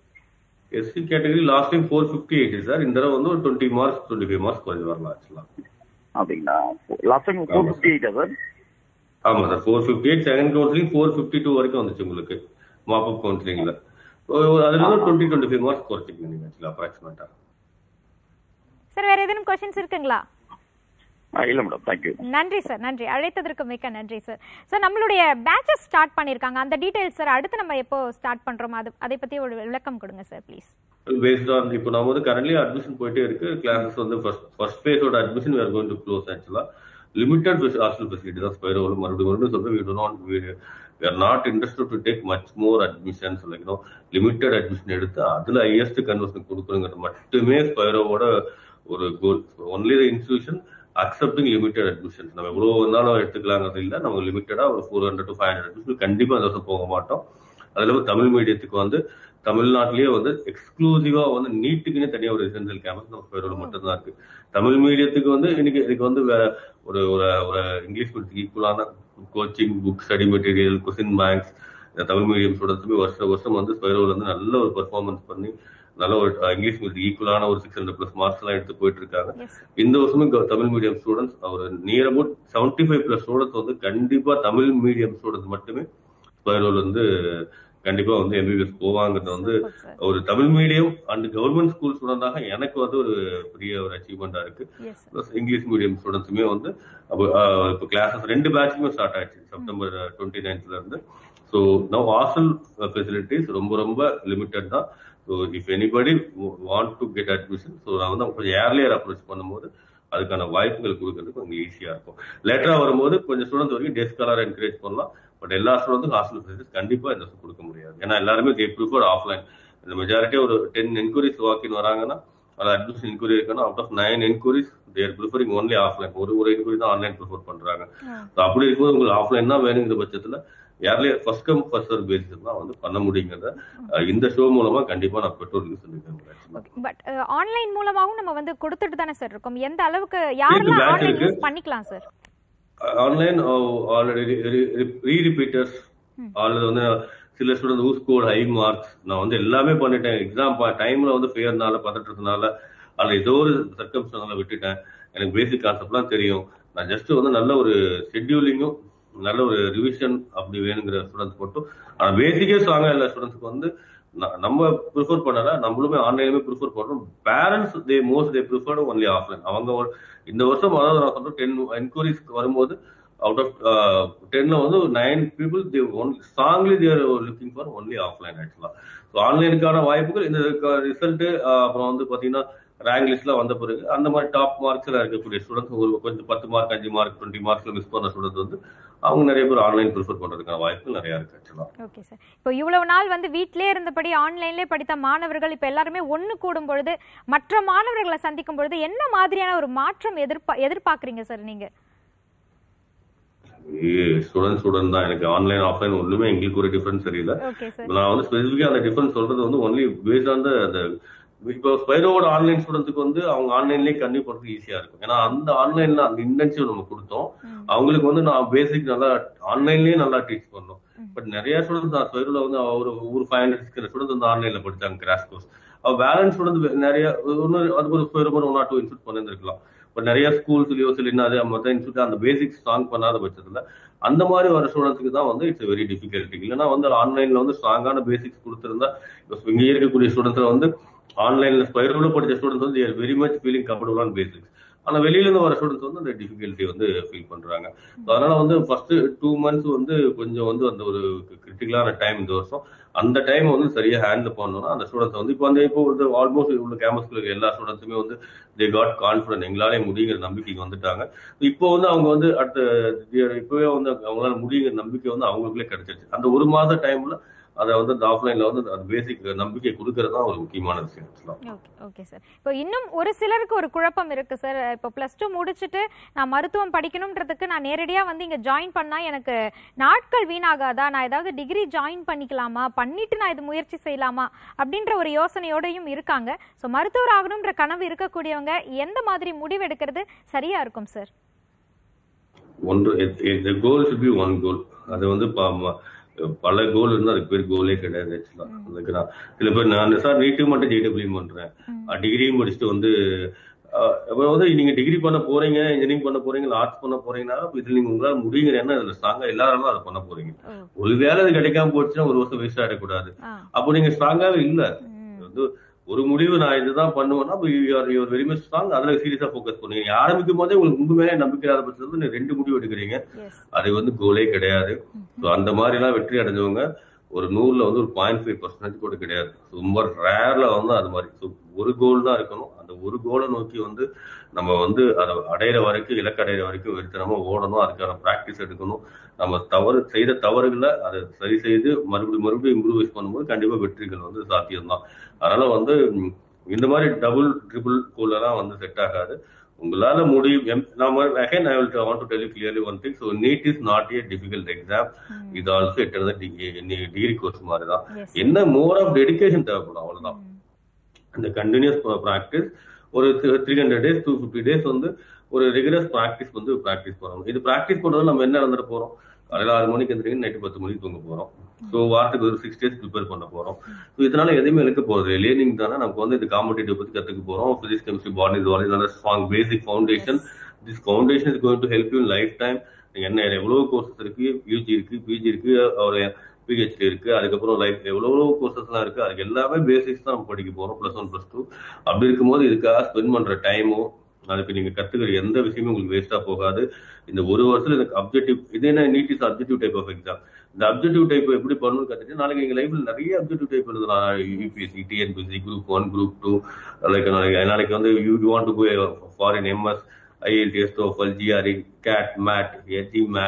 SC category last time four fifty eight sir இந்த தடவை வந்து ஒரு twenty marks twenty five marks கொஞ்சம் வரலாம் ஆக்சுவலா அப்படிங்களா லாஸ்ட் டைம் ஃபோர் ஃபிஃப்டி எயிட்டா சார் ஆமா sir four fifty eight second counselling four fifty two வரைக்கும் வந்துச்சு உங்களுக்கு மாப்பப் கவுன்சிலிங்ல அதுல இருந்து டுவெண்ட்டி டுவெண்ட்டி ஃபைவ் மார்க்ஸ் குறைச்சிக்கணும் நீங்க ஆக்சுவலா அப்ராக்சிமேட்டா சார் வேற ஏதேனும் கொஸ்டின்ஸ் இருக்குங்களா ஆ இல்ல மேடம் தேங்க்யூ நன்றி சார் நன்றி அழைத்ததற்கு மிக்க நன்றி சார் சார் நம்மளுடைய பேச்சஸ் ஸ்டார்ட் பண்ணியிருக்காங்க அந்த டீடைல்ஸ் சார் அடுத்து நம்ம எப்போ ஸ்டார்ட் பண்றோம் அது அதை பத்தி ஒரு விளக்கம் கொடுங்க சார் ப்ளீஸ் பேஸ்ட் ஆன் இப்போ நம்ம வந்து கரண்ட்லி அட்மிஷன் போயிட்டே இருக்கு கிளாஸஸ் வந்து ஃபர்ஸ்ட் ஃபர்ஸ்ட் ஃபேஸோட admission were going to close ஆக்சுவலா லிமிடெட் ஹாஸ்டல் ஃபெசிலிட்டி தான் ஸ்பைரோவில் மறுபடியும் மறுபடியும் சொல்றேன் we do not we are not interested to take much more admissions like limited admission எடுத்து அதுல ஹையஸ்ட் கன்வர்ஷன் கொடுக்கணுங்கிறது மட்டுமே ஸ்பைரோவோட ஒரு goal only the institution accepting limited admissions நம்ம எவ்வளவு வேணாலும் எடுத்துக்கலாங்கிறது இல்லை நம்ம லிமிட்டடா ஒரு four hundred to five hundred admission கண்டிப்பா அந்த வருஷம் போக மாட்டோம் அதுல இல்லாம தமிழ் மீடியத்துக்கு வந்து தமிழ்நாட்டிலேயே வந்து எக்ஸ்க்ளூசிவா வந்து நீட்டுக்குன்னு தனியா ஒரு ரெசிடென்சியல் கேம்பஸ் நம்ம பேரோட மட்டும் தான் இருக்கு தமிழ் மீடியத்துக்கு வந்து இன்னைக்கு இதுக்கு வந்து வேற ஒரு ஒரு ஒரு இங்கிலீஷ் மீடியத்துக்கு ஈக்குவலான coaching book study material question banks Tamil medium ஸ்டூடெண்ட்ஸுமே வருஷம் வருஷம் வந்து ஸ்பைரோல வந்து நல்ல ஒரு பெர்ஃபார்மன்ஸ் பண்ணி நல்ல ஒரு அஹ், இங்கிலீஷ் மீடியம் ஈக்குவலான ஒரு சிக்ஸ் ஹண்ட்ரட் பிளஸ் மார்க்ஸ் எல்லாம் எடுத்து போயிட்டு இருக்காங்க எஸ் இந்த வருஷமும் க- தமிழ் மீடியம் ஸ்டூடெண்ட்ஸ் ஒரு near about seventy five plus students வந்து கண்டிப்பா தமிழ் மீடியம் ஸ்டூடெண்ட்ஸ் மட்டுமே ஸ்பைரோல் வந்து கண்டிப்பா வந்து எம்பிபிஎஸ் போவாங்கிறது வந்து சூப்பர் சார் ஒரு Tamil medium and government school ஸ்டூடெண்டாக எனக்கு வந்து ஒரு பெரிய ஒரு அச்சீவ்மெண்டா இருக்கு yes sir plus English medium ஸ்டூடெண்ட்ஸுமே வந்து அப்போ ஆஹ், இப்போ கிளாஸஸ் ரெண்டு பேட்சுமே ஸ்டார்ட் ஆயிடுச்சு செப்டம்பர் டுவெண்ட்டி நைன்த்ல இருந்து ஸோ நவ் ஹாஸ்டல் ஃபெசிலிட்டிஸ் ரொம்ப ரொம்ப லிமிட்டட் தான் so if anybody want to get admission so நான் வந்து கொஞ்சம் ஏர்லியர் அப்ரோச் பண்ணும்போது அதுக்கான வாய்ப்புகள் கொடுக்கறதுக்கு கொஞ்சம் ஈஸியா இருக்கும் லேட்டரா வரும்போது கொஞ்சம் ஸ்டூடெண்ட்ஸ் வரைக்கும் டே ஸ்காலர் என்கரேஜ் பண்ணலாம் பட் எல்லா ஸ்டூடெண்ட்ஸும் ஹாஸ்டல் ஃபெசிலிட்டிஸ் கண்டிப்பா இந்த வருஷம் கொடுக்க முடியாது ஏன்னா எல்லாருமே தே ப்ரிஃபர் ஆஃப்லைன் இந்த மெஜாரிட்டி ஒரு டென் என்கொயரிஸ் வாக்கின் வராங்கன்னா அது அட்மிஷன் என்கொயரி இருக்குன்னா out of nine enquiries they're preferring only offline ஒரு ஒரு என்கொயரி தான் ஆன்லைன் ப்ரிஃபர் பண்றாங்க So அப்படி இருக்கும்போது உங்களுக்கு ஆஃப்லைன் தான் வேணுங்கிற பட்சத்துல யார்லயே first come first serve basis தான் வந்து பண்ண முடியுங்கிறத அஹ், இந்த ஷோ மூலமா கண்டிப்பா நான் பெற்றோர்களுக்கு சொல்லியிருக்கேன் பட் ஆன்லைன் மூலமாவும் நம்ம வந்து கொடுத்துட்டு தானே சார் இருக்கோம் எந்த அளவுக்கு யாரெல்லாம் batch ஆன்லைன் இருக்கு. யூஸ் பண்ணிக்கலாம் sir online already re repeaters அல்லது வந்து சில student who's got high marks நான் வந்து எல்லாமே பண்ணிட்டேன் எக்ஸாம் டைம்ல வந்து ஃபேர்னால பதற்றதுனால அல்ல ஏதோ ஒரு சர்க்கம்ஸ்டான்ஸ்ல விட்டுட்டேன் எனக்கு பேசிக் கான்செப்ட்லாம் தெரியும் நான் ஜஸ்ட் வந்து நல்ல ஒரு ஷெட்யூலிங்கும் நல்ல ஒரு ரிவிஷன் அப்படி வேணுங்கிற ஸ்டூடெண்ட்ஸ் மட்டும் ஆனா பேசிக்கே ஸ்ட்ராங்கா எல்லா ஸ்டூடெண்ட்ஸ்க்கு வந்து ந- நம்ம ப்ரிஃபர் பண்ணல நம்மளுமே ஆன்லைனுமே ப்ரிஃபர் பண்றோம் parents they most they preferred only offline அவங்க ஒரு- இந்த வருஷம் அதாவது நான் சொல்றேன் டென் என்கொயரிஸ் வரும்போது அவுட் ஆஃப் டென்ல வந்து nine people they one strongly they're looking for only offline ஆக்சுவலா ஸோ ஆன்லைனுக்கான வாய்ப்புகள் இந்த ரிசல்ட் அப்புறம் வந்து பாத்தீங்கன்னா ரேங்க் லிஸ்ட்ல வந்த பிறகு அந்த மாதிரி டாப் மார்க்ஸ்ல இருக்கக்கூடிய ஸ்டூடெண்ட்ஸ் ஒரு கொஞ்சம் பத்து மார்க் அஞ்சு மார்க் டுவெண்ட்டி மார்க்ஸ்ல மிஸ் பண்ண ஸ்டூடெண்ட்ஸ் வந்து அவங்க நிறைய பேர் ஆன்லைன் ப்ரிஃபர் பண்றதுக்கான வாய்ப்புகள் நிறைய இருக்கு ஆக்சுவலா ஓகே சார் இப்போ இவ்வளவு நாள் வந்து வீட்டிலே இருந்தபடி ஆன்லைன்லேயே படித்த மாணவர்கள் இப்போ எல்லாருமே ஒன்று கூடும் பொழுது மற்ற மாணவர்களை சந்திக்கும் பொழுது என்ன மாதிரியான ஒரு மாற்றம் எதிர்பா எதிர்பார்க்குறீங்க சார் நீங்க ஸ்டூடெண்ட் ஸ்டூடெண்ட் தான் எனக்கு ஆன்லைன் ஆஃப்லைன் ஒண்ணுமே எங்களுக்கு ஒரு டிஃபரன்ஸ் தெரியல ஓகே சார் நான் வந்து ஸ்பெசிஃபிக்கா அந்த டிஃபரன்ஸ் சொல்றது வந்து ஒன்லி பேஸ்ட் ஆன் அந்த இப்போ ஸ்பைரோட ஆன்லைன் ஸ்டூடெண்ட்ஸுக்கு வந்து அவங்க ஆன்லைன்லயே கன்டினியூ பண்றது ஈஸியா இருக்கும் ஏன்னா அந்த ஆன்லைன்ல அந்த இன்டென்சிவ் நம்ம கொடுத்தோம் அவங்களுக்கு வந்து நான் பேசிக் நல்லா ஆன்லைன்லயே நல்லா டீச் பண்ணோம் பட் நிறைய ஸ்டூடெண்ட்ஸ் நான் ஸ்பைரோல வந்து ஒரு ஒரு ஃபைவ் ஹண்ட்ரட் ஸ்டூடெண்ட்ஸ் வந்து ஆன்லைன்ல படிச்சாங்க கிராஷ் கோர்ஸ் அவ பேலன்ஸ் ஸ்டூடெண்ட் நிறைய ஒன்னு அது ஒரு Spiro one or two institute பண்ணிருக்கலாம் பட் நிறைய ஸ்கூல்ஸ்லயோ சரி என்ன அது மொத்த இன்ஸ்டியூட் அந்த பேசிக் ஸ்ட்ராங் பண்ணாத பட்சத்துல அந்த மாதிரி வர ஸ்டூடெண்ட்ஸ்க்கு தான் வந்து இட்ஸ் வெரி டிஃபிகல்ட்டி இல்லைன்னா வந்து ஆன்லைன்ல வந்து ஸ்ட்ராங்கான பேசிக்ஸ் கொடுத்திருந்தா இப்போ இங்க இருக்கக்கூடிய ஸ்டூடெண்ட்ஸ்ல வந்து ஆன்லைன்ல ஸ்பைரோல படிச்ச ஸ்டூடெண்ட்ஸ் வந்து very much feeling comfortable on basics ஆனா வெளியில இருந்து வர ஸ்டூடெண்ட்ஸ் வந்து அந்த டிஃபிகல்ட்டி வந்து ஃபீல் பண்றாங்க So அதனால வந்து ஃபர்ஸ்ட் டூ மந்த்ஸ் வந்து கொஞ்சம் வந்து அந்த ஒரு கிரிட்டிக்கலான டைம் இந்த வருஷம் அந்த டைம் வந்து சரியா ஹேண்டில் பண்ணணும்னா அந்த ஸ்டூடெண்ட்ஸ் வந்து இப்போ வந்து இப்போ வந்து ஆல்மோஸ்ட் உள்ள கேம்பஸ்ல இருக்க எல்லா ஸ்டூடெண்ட்ஸுமே வந்து தே காட் கான்ஃபிடன்ட் எங்களாலே முடியுங்கிற நம்பிக்கைக்கு வந்துட்டாங்க இப்போ வந்து அவங்க வந்து அடுத்த இப்பவே வந்து அவங்களால முடியுங்கிற நம்பிக்கை வந்து அவங்களுக்குள்ளே கிடைச்சிருச்சு அந்த ஒரு மாத டைம்ல அதை வந்து அந்த ஆஃப்லைன்ல வந்து அந்த பேசிக் நம்பிக்கை கொடுக்கறது தான் ஒரு முக்கியமான விஷயம் actually. ஓகே ஓகே சார் இப்போ இன்னும் ஒரு சிலருக்கு ஒரு குழப்பம் இருக்கு சார் இப்போ ப்ளஸ் டூ முடிச்சுட்டு நான் மருத்துவம் படிக்கணுன்றதுக்கு நான் நேரடியாக வந்து இங்கே ஜாயின் பண்ணா எனக்கு நாட்கள் வீணாகாதா நான் ஏதாவது டிகிரி ஜாயின் பண்ணிக்கலாமா பண்ணிட்டு நான் இது முயற்சி செய்யலாமா அப்படின்ற ஒரு யோசனையோடையும் இருக்காங்க ஸோ மருத்துவர் ஆகணுன்ற கனவு இருக்கக்கூடியவங்க எந்த மாதிரி முடிவு எடுக்கிறது சரியா இருக்கும் சார் ஒன்று goal should be one goal அது வந்து ப- ம- பல கோல் இருந்தா அதுக்கு பேர் கோலே கிடையாது ஆக்சுவலா அதுக்கு நான் சில பேர் நான் சார் நீட்டு மட்டும் ஜேடபிள்யூ பண்றேன் டிகிரியும் முடிச்சுட்டு வந்து அஹ், அப்புறம் வந்து நீங்க டிகிரி பண்ண போறீங்க இன்ஜினியரிங் பண்ண போறீங்க ஆர்ட்ஸ் பண்ண போறீங்கன்னா அப்ப இதுல நீங்க உங்களால முடியுங்கிற என்ன இதுல ஸ்ட்ராங்கா எல்லாரும் அதை பண்ண போறீங்க ஒரு வேலை அது கிடைக்காம போச்சுன்னா ஒரு வருஷம் வேஸ்ட் ஆயிடக்கூடாது ஆ அப்போ நீங்க ஸ்ட்ராங்காவே இல்ல ம். வந்து ஒரு முடிவு நான் இதுதான் பண்ணுவேன்னா யுவர் வெரி மச் ஸ்ட்ராங் அதுல சீரியஸா ஃபோக்கஸ் பண்ணுவீங்க நீங்க ஆரம்பிக்கும் போதே உங்களுக்கு உங்க மேலே நம்பிக்கை இல்லாத பட்சத்துல நீங்க ரெண்டு முடிவு எடுக்கிறீங்க எஸ் அது வந்து கோலே கிடையாது ஸோ அந்த மாதிரி எல்லாம் வெற்றி அடைஞ்சவங்க ஒரு நூறுல வந்து ஒரு பாயிண்ட் ஃபைவ் பர்சன்டேஜ் கூட கிடையாது ரொம்ப ரேர்ல வந்து அது மாதிரி ஸோ ஒரு கோல் தான் இருக்கணும் அந்த ஒரு கோலை நோக்கி வந்து நம்ம வந்து அதை அடையிற வரைக்கும் இலக்கு அடையிற வரைக்கும் வெறுத்தனமா ஓடணும் அதுக்கான ப்ராக்டிஸ் எடுக்கணும் நம்ம தவறு செய்த தவறுகளை அதை சரி செய்து மறுபடியும் மறுபடியும் இம்ப்ரூவைஸ் பண்ணும்போது கண்டிப்பா வெற்றிகள் வந்து சாத்தியம்தான் அதனால வந்து ம், இந்த மாதிரி டபுள் ட்ரிபிள் கோலெல்லாம் வந்து செட் ஆகாது உங்களால முடியும் எம்- நாம again I will want to tell you clearly one thing so NEET is not a difficult exam இது ஆல்சோ எட்டது டிகிரி கோர்ஸ் மாதிரி தான் எஸ் என்ன மோர் ஆஃப் டெடிகேஷன் தேவைப்படும் அவ்வளவுதான் இந்த கண்டினியூஸ் ப்ராக்டிஸ் ஒரு three hundred days two fifty days வந்து ஒரு ரெகுலர் ப்ராக்டிஸ் வந்து ப்ராக்டிஸ் பண்ணணும் இது ப்ராக்டிஸ் பண்றது நம்ம என்ன நடந்துட்டு போறோம் காலையில ஆறு மணிக்கு எந்திரிங்க நைட்டு பத்து மணிக்கு தூங்க போறோம் ஸோ வாரத்துக்கு ஒரு சிக்ஸ் டேஸ் ப்ரிப்பேர் பண்ண போறோம் ஸோ இதனால எதுவுமே இழுக்க போறது லேர்னிங் தானே நமக்கு வந்து இது காம்படிட்டிவ் பத்தி கத்துக்க போறோம் பிசிக்ஸ் கெமிஸ்ட்ரி பாடி இது நல்ல strong basic foundation this foundation is going to help you lifetime என்ன எவ்வளவு கோர்சஸ் இருக்கு யூஜி இருக்கு பிஜி இருக்கு ஒரு பிஹெச்டி இருக்கு அதுக்கப்புறம் லைஃப் எவ்வளவு கோர்சஸ் எல்லாம் இருக்கு அதுக்கு எல்லாமே பேசிக்ஸ் தான் நம்ம படிக்க போறோம் பிளஸ் ஒன் பிளஸ் டூ அப்படி இருக்கும்போது இதுக்காக ஸ்பெண்ட் பண்ற டைமோ அதுக்கு நீங்க கத்துக்கிற எந்த விஷயமும் உங்களுக்கு வேஸ்டா போகாது இந்த ஒரு வருஷத்துல எனக்கு அப்ஜெக்டிவ் இது என்ன NEET is objective type of exam இந்த அப்ஜெக்டிவ் டைப் எப்படி பண்ணணும்னு கத்துட்டு நாளைக்கு எங்க லைஃப்ல நிறைய அப்ஜெக்டிவ் டைப் எழுதலாம் UPSC TNPSC group one group two like நாளைக்கு நாளைக்கு வந்து you want to go foreign MS IELTS TOEFL GRE CAT MAT எஜி MAT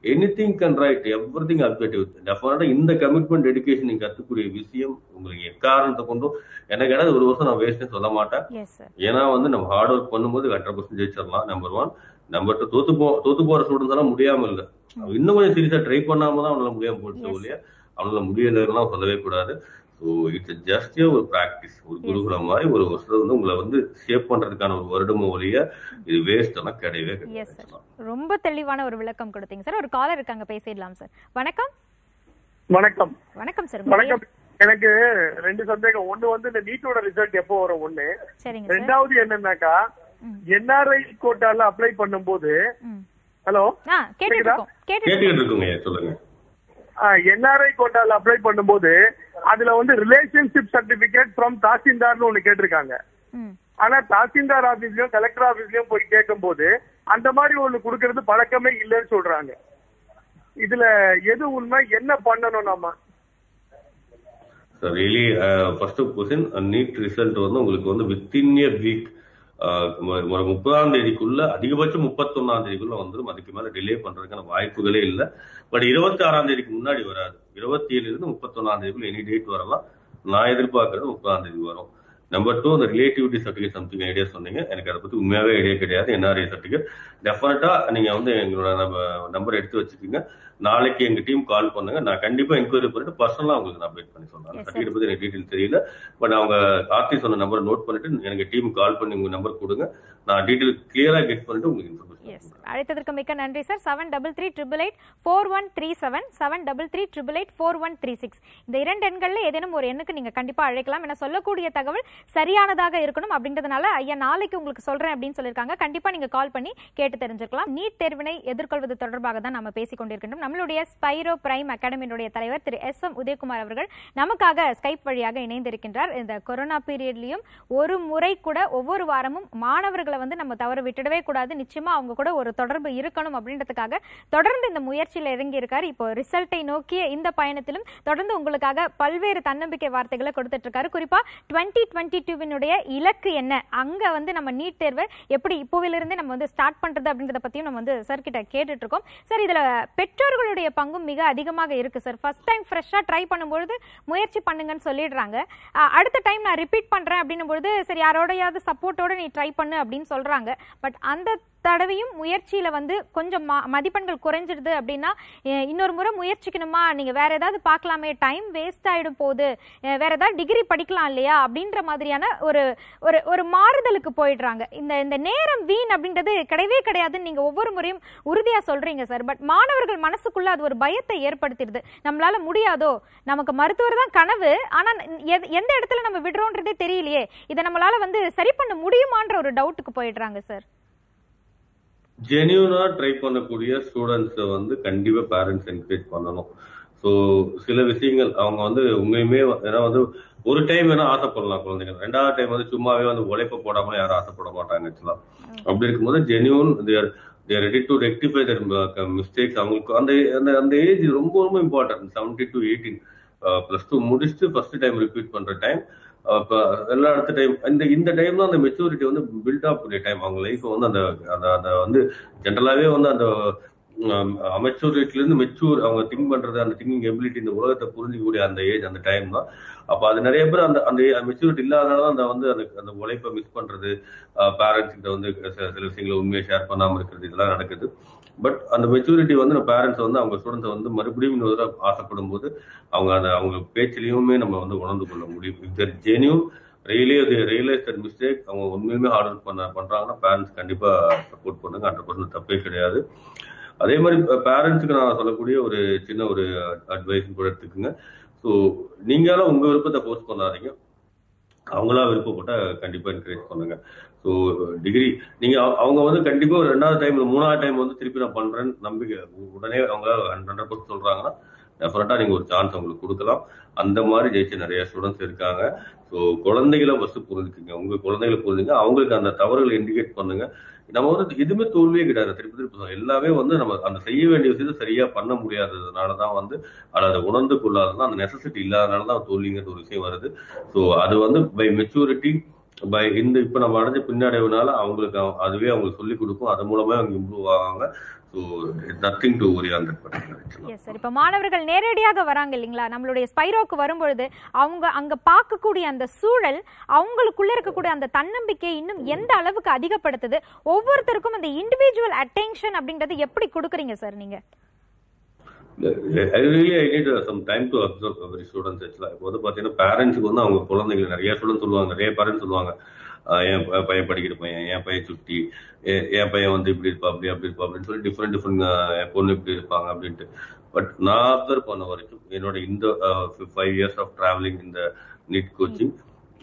anything can write everything அப்டேட்டிவ் டெஃபினட்டா இந்த கமிட்மெண்ட் எடுக்கேஷன் நீங்க கத்துக்கூடிய விஷயம் உங்களுக்கு எக்காரணத்தை கொண்டும் எனக்கு ஏதாவது ஒரு வருஷம் நான் வேஸ்ட்னு சொல்ல மாட்டேன் எஸ் சார் ஏன்னா வந்து நம்ம ஹார்ட் ஒர்க் பண்ணும்போது ஹண்ட்ரட் பர்சன்ட் ஜெயிச்சிடலாம் நம்பர் ஒன் நம்பர் டூ தோத்து போ தோத்து போற ஸ்டூடெண்ட்ஸ் எல்லாம் முடியாம இல்ல அவன் இன்னும் கொஞ்சம் சீரியஸா ட்ரை பண்ணாம தான் அவனால முடியாம போச்சு Yes. இல்லையா அவனால முடியலன்னா சொல்லவே கூடாது ஸோ இட்ஸ் ஜஸ்ட் ஒரு பிராக்டிஸ் ஒரு குருகுலம் மாதிரி ஒரு வருஷம் வந்து உங்களை வந்து ஷேப் பண்றதுக்கான ஒரு வருடமோ ஒழிய இது வேஸ்ட் எல்லாம் கிடையவே எஸ் சார் கிடையாது ரொம்ப தெளிவான ஒரு விளக்கம் கொடுத்தீங்க சார் ஒரு காலர் இருக்காங்க பேசிடலாம் சார் வணக்கம் வணக்கம் வணக்கம் சார் வணக்கம் எனக்கு ரெண்டு சந்தேகம் ஒண்ணு வந்து இந்த நீட்டோட ரிசல்ட் எப்போ வரும் ஒண்ணு சரிங்க சார் ரெண்டாவது என்னன்னாக்கா ம். என்ஆர்ஐ கோட்டால அப்ளை பண்ணும்போது ம். ஹலோ ஆ கேட்டுட்டு இருக்கோம் கேட்டுட்டு கேட்டுக்கிட்டு இருக்குங்க சொல்லுங்க என்ஆர்ஐ கோட்டால அப்ளை பண்ணும்போது அதுல வந்து ரிலேஷன்ஷிப் சர்டிபிகேட் ஃப்ரம் தாசில்தார்னு ஒண்ணு கேட்டிருக்காங்க ம் ஆனா தாசில்தார் ஆபீஸ்லயும் கலெக்டர் ஆபீஸ்லயும் போய் கேட்கும்போது அந்த மாதிரி ஒண்ணு கொடுக்கறது பழக்கமே இல்லைன்னு சொல்றாங்க இதுல எது உண்மை என்ன பண்ணணும் நாம really first question NEET result வந்து உங்களுக்கு வந்து வித்தின் ஏ வீக் முப்பதாம் தேதிக்குள்ள அதிகபட்சம் முப்பத்தொன்னாம் தேதிக்குள்ள வந்துடும் அதுக்கு மேல டிலே பண்றதுக்கான வாய்ப்புகளே இல்லை பட் இருபத்தி ஆறாம் தேதிக்கு முன்னாடி வராது இருபத்தி ஏழுல இருந்து முப்பத்தொன்னாம் தேதிக்குள்ள எனி டேட் வரலாம் நான் எதிர்பார்க்கறது முப்பதாம் தேதி வரும் நம்பர் டூ அந்த ரிலேட்டிவிட்டி சர்டிஃபிகேட் சம்திங் ஐடியா சொன்னீங்க எனக்கு அதை பத்தி உண்மையாவே ஐடியா கிடையாது என்ஆர்ஐ சர்டிஃபிகேட் டெஃபினட்டா நீங்க வந்து எங்களோட நம்ம நம்பர் எடுத்து வச்சுக்கோங்க நாளைக்கு எங்க டீம் கால் பண்ணுங்க நான் கண்டிப்பா என்கொயரி பண்ணிட்டு பர்சனலா உங்களுக்கு நான் அப்டேட் பண்ணி சொல்றேன் Yes, sir. சர்டிஃபிகேட் பத்தி எனக்கு டீடைல் தெரியல பட் அவங்க ஆர்த்தி சொன்ன நம்பரை நோட் பண்ணிட்டு எனக்கு டீம் கால் பண்ணி உங்க நம்பர் கொடுங்க நான் டீடைல் கிளியரா கெட் பண்ணிட்டு உங்களுக்கு எஸ் இன்ஃபர்மேஷன் அழைத்ததற்கு மிக்க நன்றி sir seven double three triple eight four one three seven seven double three triple eight four one three six இந்த இரண்டு எண்கள்ல ஏதேனும் ஒரு எண்ணுக்கு நீங்க கண்டிப்பா அழைக்கலாம் என சொல்லக்கூடிய தகவல் சரியானதாக இருக்கணும் அப்படின்றதுனால ஐயா நாளைக்கு உங்களுக்கு சொல்றேன் அப்படின்னு சொல்லியிருக்காங்க கண்டிப்பா நீங்க கால் பண்ணி கேட்டு தெரிஞ்சுக்கலாம் நீட் தேர்வினை எதிர்கொள்வது தொடர்பாக தான் நம்ம பேசிக் கொண்டிருக்கின்றோம் நம்மளுடைய ஸ்பைரோ பிரைம் அகாடமியினுடைய தலைவர் திரு எஸ் எம் உதயகுமார் அவர்கள் நமக்காக ஸ்கைப் வழியாக இணைந்திருக்கின்றார் இந்த கொரோனா பீரியட்லயும் ஒரு முறை கூட ஒவ்வொரு வாரமும் மாணவர்களை வந்து நம்ம தவற விட்டுடவே கூடாது நிச்சயமா அவங்க கூட ஒரு தொடர்பு இருக்கணும் அப்படின்றதுக்காக தொடர்ந்து இந்த முயற்சியில இறங்கி இருக்காரு இப்போ ரிசல்ட்டை நோக்கிய இந்த பயணத்திலும் தொடர்ந்து உங்களுக்காக பல்வேறு தன்னம்பிக்கை வார்த்தைகளை கொடுத்துட்டு இருக்காரு குறிப்பா டுவெண்ட்டி டுவெண்ட்டி டூவினுடைய இலக்கு என்ன அங்க வந்து நம்ம நீட் தேர்வை எப்படி இப்போவிலிருந்தே நம்ம வந்து ஸ்டார்ட் பண்றது அப்படின்றத பத்தியும் நம்ம வந்து சார் கிட்ட கேட்டுட்டு இருக்கோம் சார் இதுல பெற்றோர்களுடைய பங்கும் மிக அதிகமாக இருக்கு சார் ஃபர்ஸ்ட் டைம் ஃப்ரெஷ்ஷா ட்ரை பண்ணும்பொழுது முயற்சி பண்ணுங்கன்னு சொல்லிடுறாங்க அஹ் அடுத்த டைம் நான் ரிப்பீட் பண்றேன் அப்படின்னும் பொழுது சரி யாரோடையாவது சப்போர்ட்டோட நீ ட்ரை பண்ணு அப்படின்னு சொல்றாங்க பட் அந்த தடவையும் முயற்சியில வந்து கொஞ்சம் ம- மதிப்பெண்கள் குறைஞ்சிடுது அப்படின்னா அஹ் இன்னொரு முறை முயற்சிக்கணுமா நீங்க வேற ஏதாவது பார்க்கலாமே டைம் வேஸ்ட் ஆயிடும் போது அஹ் வேற ஏதாவது டிகிரி படிக்கலாம் இல்லையா அப்படின்ற மாதிரியான ஒரு ஒரு ஒரு மாறுதலுக்கு போயிடுறாங்க இந்த இந்த நேரம் வீண் அப்படின்றது கிடையவே கிடையாதுன்னு நீங்க ஒவ்வொரு முறையும் உறுதியா சொல்றீங்க சார் பட் மாணவர்கள் மனசுக்குள்ள அது ஒரு பயத்தை ஏற்படுத்திடுது நம்மளால முடியாதோ நமக்கு மருத்துவர் தான் கனவு ஆனா எத்- எந்த இடத்துல நம்ம விடுறோன்றதே தெரியலையே இதை நம்மளால வந்து சரி பண்ண முடியுமான்ற ஒரு டவுட்டுக்கு போயிடுறாங்க சார் ஜெனியூனா ட்ரை பண்ணக்கூடிய ஸ்டூடெண்ட்ஸை வந்து கண்டிப்பா பேரண்ட்ஸ் என்கரேஜ் பண்ணணும் ஸோ சில விஷயங்கள் அவங்க வந்து உண்மையுமே ஏன்னா வந்து ஒரு டைம் வேணா ஆசைப்படலாம் குழந்தைங்க ரெண்டாவது டைம் வந்து சும்மாவே வந்து உழைப்ப போடாம யாரும் ஆசைப்பட மாட்டாங்க ஆக்சுவலா அப்படி இருக்கும்போது genuine they're they're ready to rectify their mistakes அவங்களுக்கு அந்த அந்த அந்த ஏஜ் ரொம்ப ரொம்ப important seventy to eighteen plus two முடிச்சுட்டு ஃபர்ஸ்ட் டைம் ரிப்பீட் பண்ற டைம் இப்போ எல்லா அடுத்த டைம் இந்த இந்த டைம் தான் அந்த மெச்சூரிட்டி வந்து பில்ட் அப் கூடிய டைம் அவங்க லைஃப் வந்து அந்த அந்த அந்த வந்து ஜென்ரலாவே வந்து அந்த அமெச்சூரிட்டில இருந்து மெச்சூர் அவங்க திங்க் பண்றது அந்த திங்கிங் எபிலிட்டி இந்த உலகத்தை புரிஞ்சிக்கக்கூடிய அந்த ஏஜ் அந்த டைம் தான் அப்ப அது நிறைய பேர் அந்த அந்த மெச்சூரிட்டி இல்லாதனால தான் அந்த வந்து அந்த அந்த உழைப்பை மிஸ் பண்றது பேரண்ட்ஸ் கிட்ட வந்து சில சில விஷயங்களை உண்மையை ஷேர் பண்ணாம இருக்கிறது இதெல்லாம் நடக்குது பட் அந்த மெச்சூரிட்டி வந்து நம்ம பேரண்ட்ஸ் வந்து அவங்க ஸ்டூடெண்ட்ஸை வந்து மறுபடியும் இன்னொரு தடவை ஆசைப்படும் போது அவங்க அந்த அவங்க பேச்சிலையுமே நம்ம வந்து உணர்ந்து கொள்ள முடியும் இஃப் தர் ஜெனியூன் ரியலி அது ரியலைஸ் தட் மிஸ்டேக் அவங்க உண்மையுமே ஹார்ட் ஒர்க் பண்ண பண்றாங்கன்னா பேரண்ட்ஸ் கண்டிப்பா சப்போர்ட் பண்ணுங்க ஹண்ட்ரட் பர்சன்ட் தப்பே கிடையாது அதே மாதிரி பேரண்ட்ஸுக்கு நான் சொல்லக்கூடிய ஒரு சின்ன ஒரு அட்வைஸ் கூட எடுத்துக்கோங்க ஸோ நீங்களும் உங்க விருப்பத்தை போஸ்ட் பண்ணாதீங்க அவங்களா விருப்பப்பட்டா கண்டிப்பா என்கரேஜ் பண்ணுங்க ஸோ டிகிரி நீங்க அவ- அவங்க வந்து கண்டிப்பா ஒரு ரெண்டாவது டைம் மூணாவது டைம் வந்து திருப்பி நான் பண்றேன்னு நம்பிக்கை உடனே அவங்க ஹண்ட்ரட் பர்சன்ட் சொல்றாங்கன்னா டெஃபினட்டா நீங்க ஒரு சான்ஸ் அவங்களுக்கு கொடுக்கலாம் அந்த மாதிரி ஜெயிச்ச நிறைய ஸ்டூடெண்ட்ஸ் இருக்காங்க ஸோ குழந்தைகளை ஃபர்ஸ்ட் புரிஞ்சுக்குங்க உங்க குழந்தைகளை புரிஞ்சுங்க அவங்களுக்கு அந்த தவறுகளை இண்டிகேட் பண்ணுங்க நம்ம வந்து எதுவுமே தோல்வியே கிடையாது திருப்பி திருப்பி சொல்றேன். எல்லாமே வந்து நம்ம அந்த செய்ய வேண்டிய விஷயத்தை சரியா பண்ண முடியாததுனால தான் வந்து அது அதை உணர்ந்து கொள்ளாததான் அந்த நெசசிட்டி இல்லாதனால தான் தோல்விங்கிற ஒரு விஷயம் வருது ஸோ அது வந்து பை மெச்சூரிட்டி பை இந்த இப்ப நம்ம அடைஞ்ச பின்னடைவுனால அவங்களுக்கு அவ- அதுவே அவங்களுக்கு சொல்லிக் கொடுக்கும் அது மூலமா அவங்க இம்ப்ரூவ் ஆவாங்க so so nothing to worry on that particular yes sir இப்போ மாணவர்கள் நேரடியாக வராங்க இல்லைங்களா நம்மளுடைய ஸ்பைரோக்கு வரும்பொழுது அவங்க அங்க பார்க்கக்கூடிய அந்த சூழல் அவங்களுக்குள்ள இருக்கக்கூடிய அந்த தன்னம்பிக்கை இன்னும் எந்த அளவுக்கு அதிகப்படுத்துது ஒவ்வொருத்தருக்கும் அந்த இண்டிவிஜுவல் அட்டென்ஷன் அப்படின்றது எப்படி கொடுக்குறீங்க சார் நீங்க I really I need some time to observe every students ஆக்சுவலாக இப்போ வந்து பார்த்தீங்கன்னா பேரண்ட்ஸுக்கு வந்து அவங்க குழந்தைகள் நிறைய ஸ்டூடெண்ட் சொல்லுவாங்க நிறைய பேரண்ட்ஸ் சொல்லுவாங்க ஆஹ் என் ப- பையன் படிக்கிற பையன் என் பையன் சுட்டி எ- என் பையன் வந்து இப்படி இருப்பா அப்படி அப்படி இருப்பா அப்படின்னு சொல்லி டிஃப்ரெண்ட் டிஃப்ரெண்ட் என் பொண்ணு இப்படி இருப்பாங்க அப்படின்ட்டு பட் நான் அப்சர்வ் பண்ண வரைக்கும் என்னோட இந்த ஃபைவ் இயர்ஸ் ஆஃப் டிராவலிங் இந்த NEET coaching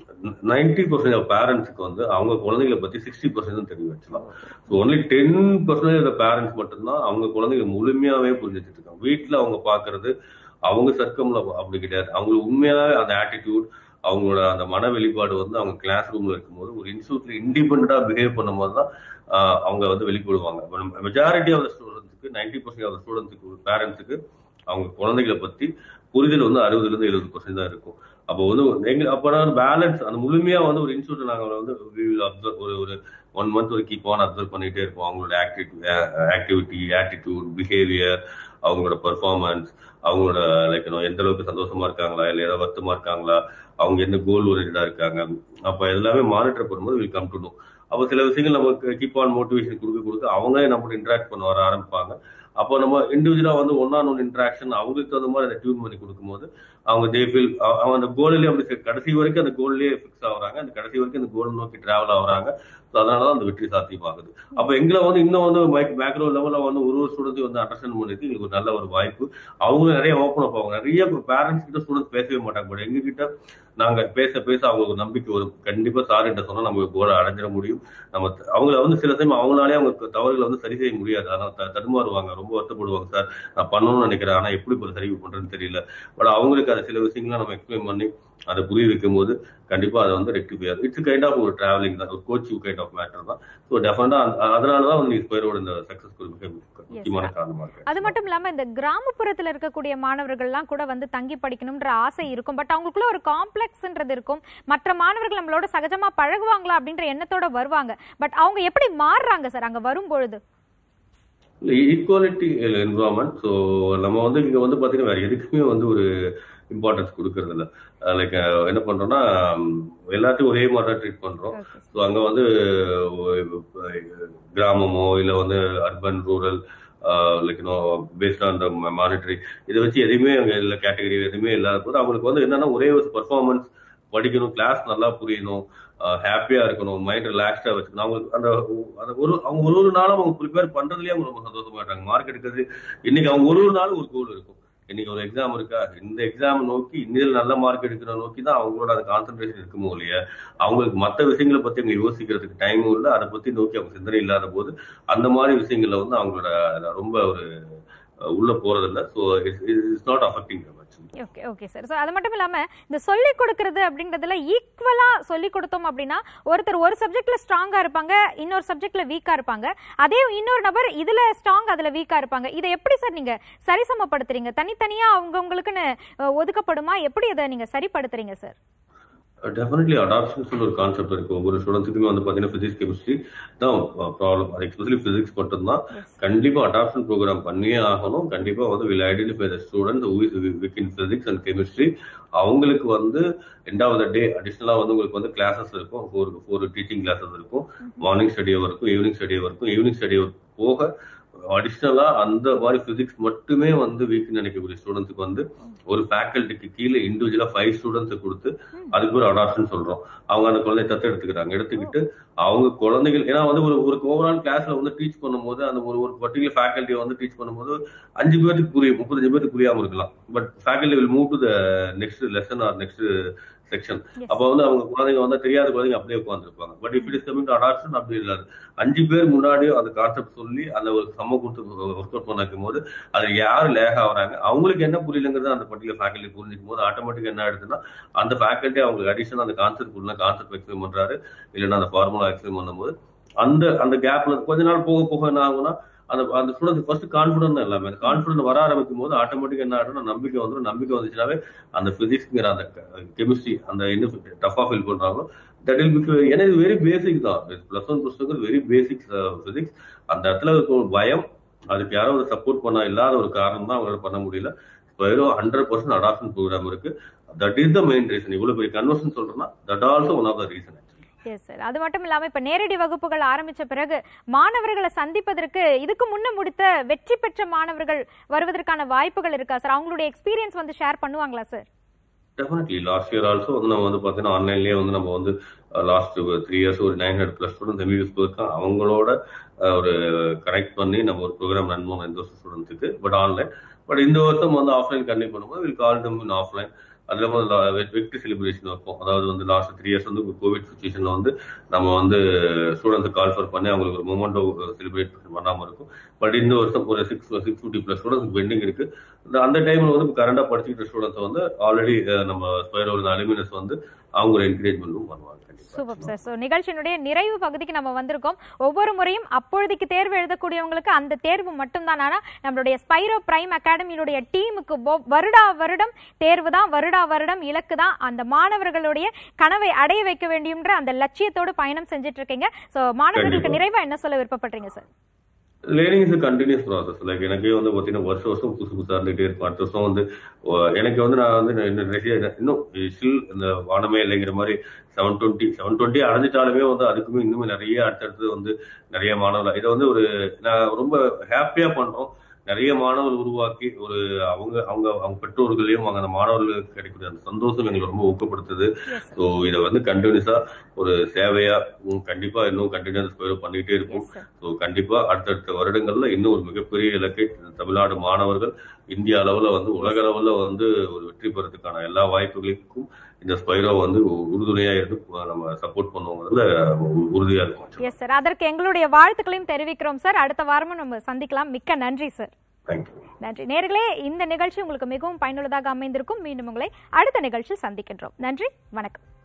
ninety percent of பேரண்ட்ஸுக்கு வந்து அவங்க குழந்தைகளை பத்தி சிக்ஸ்டி பர்சன்ட் தெரியும் வச்சுலாம் so only ten percentage of parents மட்டும்தான் அவங்க குழந்தைங்க முழுமையாவே புரிஞ்சு வச்சுட்டு இருக்காங்க வீட்டில் அவங்க பார்க்கறது அவங்க சர்க்கம்ல அப்படி கிடையாது அவங்களுக்கு உண்மையாவே அந்த ஆட்டிடியூட் அவங்களோட அந்த மன வெளிப்பாடு வந்து அவங்க கிளாஸ் ரூம்ல இருக்கும்போது ஒரு இன்ஸ்டியூட்ல இண்டிபெண்டா பிஹேவ் பண்ணும்போது தான் ஆஹ் அவங்க வந்து வெளிப்படுவாங்க மெஜாரிட்டி ஆஃப் ஸ்டூடெண்ட்ஸுக்கு நைன்டி பர்சன்ட் ஆஃப் ஸ்டூடெண்ட்ஸுக்கு பேரண்ட்ஸுக்கு அவங்க குழந்தைகளை பத்தி புரிதல் வந்து அறுபதுல இருந்து எழுபது பர்சன்ட் தான் இருக்கும் அப்போ வந்து எங்க அப்பதான் பேலன்ஸ் அந்த முழுமையா வந்து ஒரு இன்ஸ்டியூட் நாங்க வந்து அப்சர்வ் ஒரு ஒரு ஒன் மந்த் ஒரு கீப் ஆன் அப்சர்வ் பண்ணிட்டே இருப்போம் அவங்களோட ஆக்டிவிட்டி ஆக்டிவிட்டி ஆட்டிடியூட் பிஹேவியர் அவங்களோட பெர்ஃபார்மன்ஸ் அவங்களோட லைக் எந்த அளவுக்கு சந்தோஷமா இருக்காங்களா இல்ல ஏதாவது வருத்தமா இருக்காங்களா அவங்க என்ன கோல் ஓரியன்டா இருக்காங்க அப்ப எல்லாமே மானிட்டர் பண்ணும்போது வில் கம் டு நோ அப்போ சில விஷயங்கள் நமக்கு கீப் ஆன் மோட்டிவேஷன் கொடுக்க கொடுக்க அவங்களே நம்மகிட்ட இன்டராக்ட் பண்ண வர ஆரம்பிப்பாங்க அப்போ நம்ம இண்டிவிஜுவலா வந்து ஒன் ஆன் ஒன் இன்ட்ராக்ஷன் அவங்களுக்கு தகுந்த மாதிரி அதை டியூன் பண்ணி கொடுக்கும்போது அவங்க தே ஃபீல் அவங்க அந்த கோல்லேயே அப்படி சி- கடைசி வரைக்கும் அந்த கோல்லேயே ஃபிக்ஸ் ஆகுறாங்க அந்த கடைசி வரைக்கும் அந்த கோல் நோக்கி டிராவல் ஆகுறாங்க ஸோ அதனால தான் அந்த வெற்றி சாத்தியமாகுது அப்ப எங்களை வந்து இன்னும் வந்து மேக்ரோ லெவலில் வந்து ஒரு ஒரு ஸ்டூடெண்ட்டையும் வந்து அண்டர்ஸ்டாண்ட் பண்ணிட்டு எங்களுக்கு ஒரு நல்ல ஒரு வாய்ப்பு அவங்க நிறைய ஓப்பன் அப் ஆகும் நிறைய பேரண்ட்ஸ் கிட்ட ஸ்டூடெண்ட்ஸ் பேசவே மாட்டாங்க பட் எங்க கிட்ட நாங்க பேச பேச அவங்களுக்கு ஒரு நம்பிக்கை வரும் கண்டிப்பா சார் கிட்ட சொன்னா நம்ம கோலை அடைஞ்சிட முடியும் நம்ம த- அவங்கள வந்து சில டைம் அவங்களாலே அவங்க தவறுகளை வந்து சரி செய்ய முடியாது அதனால த- தடுமாறுவாங்க ரொம்ப வருத்தப்படுவாங்க சார் நான் பண்ணணும்னு நினைக்கிறேன் ஆனா எப்படி இப்போ சரி பண்றேன்னு தெரியல பட் அவங்களுக்கு அது சில விஷயங்களை நம்ம எக்ஸ்பிளைன் பண்ணி அதை புரிய வைக்கும் போது கண்டிப்பா அதை வந்து ரெக்டிஃபை ஆகும் இட்ஸ் கைண்ட் ஆஃப் ஒரு டிராவலிங் தான் ஒரு கோச்சிங் கைண்ட் ஆஃப் மேட்டர் தான் ஸோ டெஃபினட்டா அதனால தான் வந்து ஸ்பைரோட இந்த சக்சஸ்ஃபுல் மிக முக்கியமான காரணமா இருக்கு அது மட்டும் இல்லாம இந்த கிராமப்புறத்துல இருக்கக்கூடிய மாணவர்கள்லாம் கூட வந்து தங்கி படிக்கணும்ன்ற ஆசை இருக்கும் பட் அவங்களுக்குள்ள ஒரு காம்ப்ளெக்ஸ்ன்றது இருக்கும் மற்ற மாணவர்கள் நம்மளோட சகஜமா பழகுவாங்களா அப்படின்ற எண்ணத்தோட வருவாங்க பட் அவங்க எப்படி மாறுறாங்க சார் அங்க வரும்பொழுது ஈக்குவாலிட்டி என்வரான்மெண்ட் ஸோ நம்ம வந்து இங்க வந்து பாத்தீங்கன்னா வேற எதுக்குமே வந்து ஒரு இம்பார்ட்டன்ஸ் கொடுக்கறது இல்ல லைக் என்ன பண்றோம்னா உம், எல்லாத்தையும் ஒரே மாதிரி தான் ட்ரீட் பண்றோம் ஸோ அங்க வந்து அஹ், கிராமமோ இல்ல வந்து urban rural like based on the monetary இதை வச்சு எதுவுமே அங்க இல்ல கேட்டகரி எதுவுமே இல்லாத போது அவங்களுக்கு வந்து என்னன்னா ஒரே ஒரு பர்ஃபார்மன்ஸ் படிக்கணும் கிளாஸ் நல்லா புரியணும் ஹாப்பியா இருக்கணும் மைண்ட் ரிலாக்ஸ்டா வச்சுக்கணும் அவங்களுக்கு அந்த அந்த ஒரு அவங்க ஒரு ஒரு நாளும் அவங்க ப்ரிப்பேர் பண்றதுலயே அவங்க ரொம்ப சந்தோஷமா இருக்காங்க மார்க் எடுக்கிறது இன்னைக்கு அவங்க ஒரு ஒரு நாளும் ஒரு கோல் இருக்கும் இன்னைக்கு ஒரு எக்ஸாம் இருக்கா இந்த எக்ஸாம் நோக்கி இன்னில் நல்ல மார்க் எடுக்கிற நோக்கி தான் அவங்களோட அந்த கான்சென்ட்ரேஷன் இருக்குமோ இல்லையா அவங்களுக்கு மற்ற விஷயங்களை பத்தி அவங்க யோசிக்கிறதுக்கு டைமும் இல்லை அதை பத்தி நோக்கி அவங்க சிந்தனை இல்லாத போது அந்த மாதிரி விஷயங்கள்ல வந்து அவங்களோட ரொம்ப ஒரு அஹ், உள்ள போறதில்ல so it's not affecting okay okay sir so அது மட்டும் இல்லாம இந்த சொல்லிக் கொடுக்கறது அப்படின்றதுல ஈக்குவலா சொல்லிக் கொடுத்தோம் அப்படின்னா ஒருத்தர் ஒரு சப்ஜெக்ட்ல ஸ்ட்ராங்கா இருப்பாங்க இன்னொரு சப்ஜெக்ட்ல வீக்கா இருப்பாங்க அதே இன்னொரு நபர் இதுல ஸ்ட்ராங் அதுல வீக்கா இருப்பாங்க இதை எப்படி சார் நீங்க சரிசமப்படுத்துறீங்க தனித்தனியா அவங்கவுங்களுக்குன்னு அஹ், ஒதுக்கப்படுமா எப்படி இதை நீங்க சரிப்படுத்துறீங்க சார் டெஃபினெட்லி அடாப்ஷன்ஸ் ஒரு கான்செப்ட் இருக்கு ஒவ்வொரு ஸ்டூடெண்ட்ஸுக்குமே வந்து பாத்தீங்கன்னா பிசிக்ஸ் கெமிஸ்ட்ரி தான் ப்ராப்ளம் அது எக்ஸ்பெஷலி பிசிக்ஸ் மட்டும்தான் கண்டிப்பா அடாப்ஷன் ப்ரோக்ராம் பண்ணியே ஆகணும் கண்டிப்பா வந்து will identify the student weak in physics and chemistry அவங்களுக்கு வந்து எண்ட் ஆஃப் த டே அடிஷ்னலா வந்து உங்களுக்கு வந்து கிளாஸஸ் இருக்கும் ஃபோர் ஃபோர் டீச்சிங் கிளாஸஸ் இருக்கும் மார்னிங் ஸ்டடி இருக்கும் ஈவினிங் ஸ்டடி இருக்கும் ஈவினிங் ஸ்டடி போக அடிஷ்னலா அந்த மாதிரி பிசிக்ஸ் மட்டுமே வந்து வீக் நினைக்கக்கூடிய ஸ்டூடெண்ட்ஸுக்கு வந்து ஒரு ஃபேக்கல்ட்டிக்கு கீழே இண்டிவிஜுவலா ஃபைவ் ஸ்டூடெண்ட்ஸை கொடுத்து அதுக்கு ஒரு அடாப்ஷன் சொல்றோம் அவங்க அந்த குழந்தைய தத்து எடுத்துக்கிறாங்க எடுத்துக்கிட்டு அவங்க குழந்தைகள் ஏன்னா வந்து ஒரு ஒரு ஓவரால் கிளாஸ்ல வந்து டீச் பண்ணும்போது அந்த ஒரு ஒரு பர்டிகுலர் ஃபேக்கல்ட்டியை வந்து டீச் பண்ணும்போது அஞ்சு பேருக்கு புரியும் முப்பத்தஞ்சு பேருக்கு புரியாம இருக்கலாம் but faculty will move to the next lesson or next section அப்ப வந்து அவங்க குழந்தைங்க வந்து தெரியாத குழந்தைங்க அப்படியே உட்காந்துருப்பாங்க but if it is coming to adoption அப்படி இல்லாது அஞ்சு பேர் முன்னாடியும் அந்த கான்செப்ட் சொல்லி அந்த ஒரு சம்ம கொடுத்து ஒர்க் அவுட் பண்ணக்கும் போது அது யார் லேக் ஆகுறாங்க அவங்களுக்கு என்ன புரியலங்கிறது அந்த பர்டிகுலர் ஃபேக்கல்ட்டி புரிஞ்சுக்கும் போது ஆட்டோமேட்டிக் என்ன ஆயிடுதுன்னா அந்த ஃபேக்கல்ட்டி அவங்களுக்கு அடிஷன் அந்த கான்செப்ட் உள்ள கான்செப்ட் எக்ஸ்பிளைன் பண்றாரு இல்லைன்னா அந்த ஃபார்முலா எக்ஸ்பிளைன் பண்ணும்போது அந்த அந்த கேப்ல கொஞ்ச நாள் போக போக என்ன ஆகும்னா அந்த அந்த ஸ்டூடெண்ட் ஃபர்ஸ்ட் கான்ஃபிடன்ட் தான் எல்லாமே கான்ஃபிடன்ட் வர ஆரம்பிக்கும் போது ஆட்டோமேட்டிக் என்ன ஆகிடும் நம்பிக்கை வந்துடும் நம்பிக்கை வந்துச்சுனாவே அந்த பிசிக்ஸ்ங்கிற அந்த கெமிஸ்ட்ரி அந்த என்ன டஃபா ஃபீல் பண்றாங்களோ தட் வில் பிக் ஏன்னா இது வெரி பேசிக் தான் plus one plus two very basic physics அந்த இடத்துல இருக்க ஒரு பயம் அதுக்கு யாரோ ஒரு சப்போர்ட் பண்ண இல்லாத ஒரு காரணம் தான் அவங்களால பண்ண முடியல ஸ்பைரோ ஹண்ட்ரட் பர்சன்ட் அடாப்ஷன் ப்ரோக்ராம் இருக்கு that is the main reason இவ்வளவு பெரிய கன்வர்ஷன் சொல்றேன்னா that also one of the reason yes sir அது மட்டும் இல்லாம இப்ப நேரடி வகுப்புகள் ஆரம்பிச்ச பிறகு மாணவர்களை சந்திப்பதற்கு இதுக்கு முன்ன முடித்த வெற்றி பெற்ற மாணவர்கள் வருவதற்கான வாய்ப்புகள் இருக்கா சார் அவங்களுடைய எக்ஸ்பீரியன்ஸ் வந்து ஷேர் பண்ணுவாங்களா sir definitely last year also வந்து நம்ம வந்து பார்த்தீங்கன்னா ஆன்லைன்லேயே வந்து நம்ம வந்து லாஸ்ட் த்ரீ இயர்ஸ் ஒரு nine hundred plus students MBBS போயிருக்கோம் அவங்களோட அஹ், ஒரு கனெக்ட் பண்ணி நம்ம ஒரு ப்ரோக்ராம் ரன் பண்ணோம் இந்த வருஷம் ஸ்டூடெண்ட்ஸுக்கு பட் ஆன்லைன் பட் இந்த வருஷம் வந்து ஆஃப்லைன் கண்டிப்பாக பண்ணும்போது will call them in offline அதுல வந்து வெற்றி செலிப்ரேஷன் இருக்கும் அதாவது வந்து லாஸ்ட் த்ரீ இயர்ஸ் வந்து கோவிட் சுச்சுவேஷன்ல வந்து நம்ம வந்து ஸ்டூடெண்ட்ஸ் கால் ஃபர் பண்ணி அவங்களுக்கு ஒரு மூமெண்டோ செலிப்ரேட் பண்ணாம இருக்கும் பட் இந்த வருஷம் ஒரு six six fifty plus students pending இருக்கு இந்த அந்த டைம்ல வந்து கரண்டா படிச்சுக்கிட்ட ஸ்டூடெண்ட்ஸ் வந்து ஆல்ரெடி நம்ம ஸ்பைரோட அலுமினஸ் வந்து அவங்க ஒரு என்கரேஜ்மெண்ட்டும் பண்ணுவாங்க சூப்பர் சார் ஸோ நிகழ்ச்சியினுடைய நிறைவு பகுதிக்கு நம்ம வந்திருக்கோம் ஒவ்வொரு முறையும் அப்பொழுதைக்கு தேர்வு எழுதக்கூடியவங்களுக்கு அந்த தேர்வு மட்டும்தான் ஆனால் நம்மளுடைய ஸ்பைரோ பிரைம் அகாடமியினுடைய டீமுக்கு ஒவ்- வருடா வருடம் தேர்வு தான் வருடா வருடம் இலக்கு தான் அந்த மாணவர்களுடைய கனவை அடைய வைக்க வேண்டியன்ற அந்த லட்சியத்தோடு பயணம் செஞ்சுட்டு இருக்கீங்க ஸோ மாணவர்களுக்கு கண்டிப்பா. நிறைவா என்ன சொல்ல விருப்பப்படுறீங்க sir learning is continuous process like எனக்கே வந்து பார்த்தீங்கன்னா வருஷம் வருஷம் புதுசு புதுசாக இருந்துகிட்டே இருக்கும் அடுத்த வருஷம் வந்து அஹ், எனக்கு வந்து நான் வந்து நான் இன்னும் நிறைய இன்னும் ஸ்டில் இந்த வானமே இல்லைங்கிற மாதிரி செவன் டுவெண்ட்டி செவன் டுவெண்ட்டி அடைஞ்சிட்டாலுமே வந்து அதுக்குமே இன்னுமே நிறைய அடுத்தடுத்து வந்து நிறைய மாணவர்கள் இதை வந்து ஒரு நான் ரொம்ப ஹாப்பியா பண்றோம் நிறைய மாணவர்கள் உருவாக்கி ஒரு அவங்க அவங்க அவங்க பெற்றோர்களையும் அவங்க அந்த மாணவர்களுக்கு கிடைக்கிற அந்த சந்தோஷம் எங்களை ரொம்ப ஊக்கப்படுத்துது ஸோ இதை வந்து கண்டினியூஸா ஒரு சேவையா உம், கண்டிப்பா இன்னும் கண்டினியூஸ் பண்ணிட்டே இருக்கும் ஸோ கண்டிப்பா அடுத்தடுத்த வருடங்கள்ல இன்னும் ஒரு மிகப்பெரிய இலக்கை தமிழ்நாடு மாணவர்கள் இந்திய அளவுல வந்து உலக அளவுல வந்து ஒரு வெற்றி பெறதுக்கான எல்லா வாய்ப்புகளுக்கும் இந்த ஸ்பைரோ வந்து உறுதுணையா இருந்து நம்ம சப்போர்ட் பண்ணுவோங்கிறதுல உறுதியா இருக்கும் எஸ் சார் அதற்கு எங்களுடைய வாழ்த்துக்களையும் தெரிவிக்கிறோம் சார் அடுத்த வாரமும் நம்ம சந்திக்கலாம் மிக்க நன்றி சார் தேங்க்யூ நன்றி நேர்களே இந்த நிகழ்ச்சி உங்களுக்கு மிகவும் பயனுள்ளதாக அமைந்திருக்கும் மீண்டும் உங்களை அடுத்த நிகழ்ச்சியில் சந்திக்கின்றோம் நன்றி வணக்கம்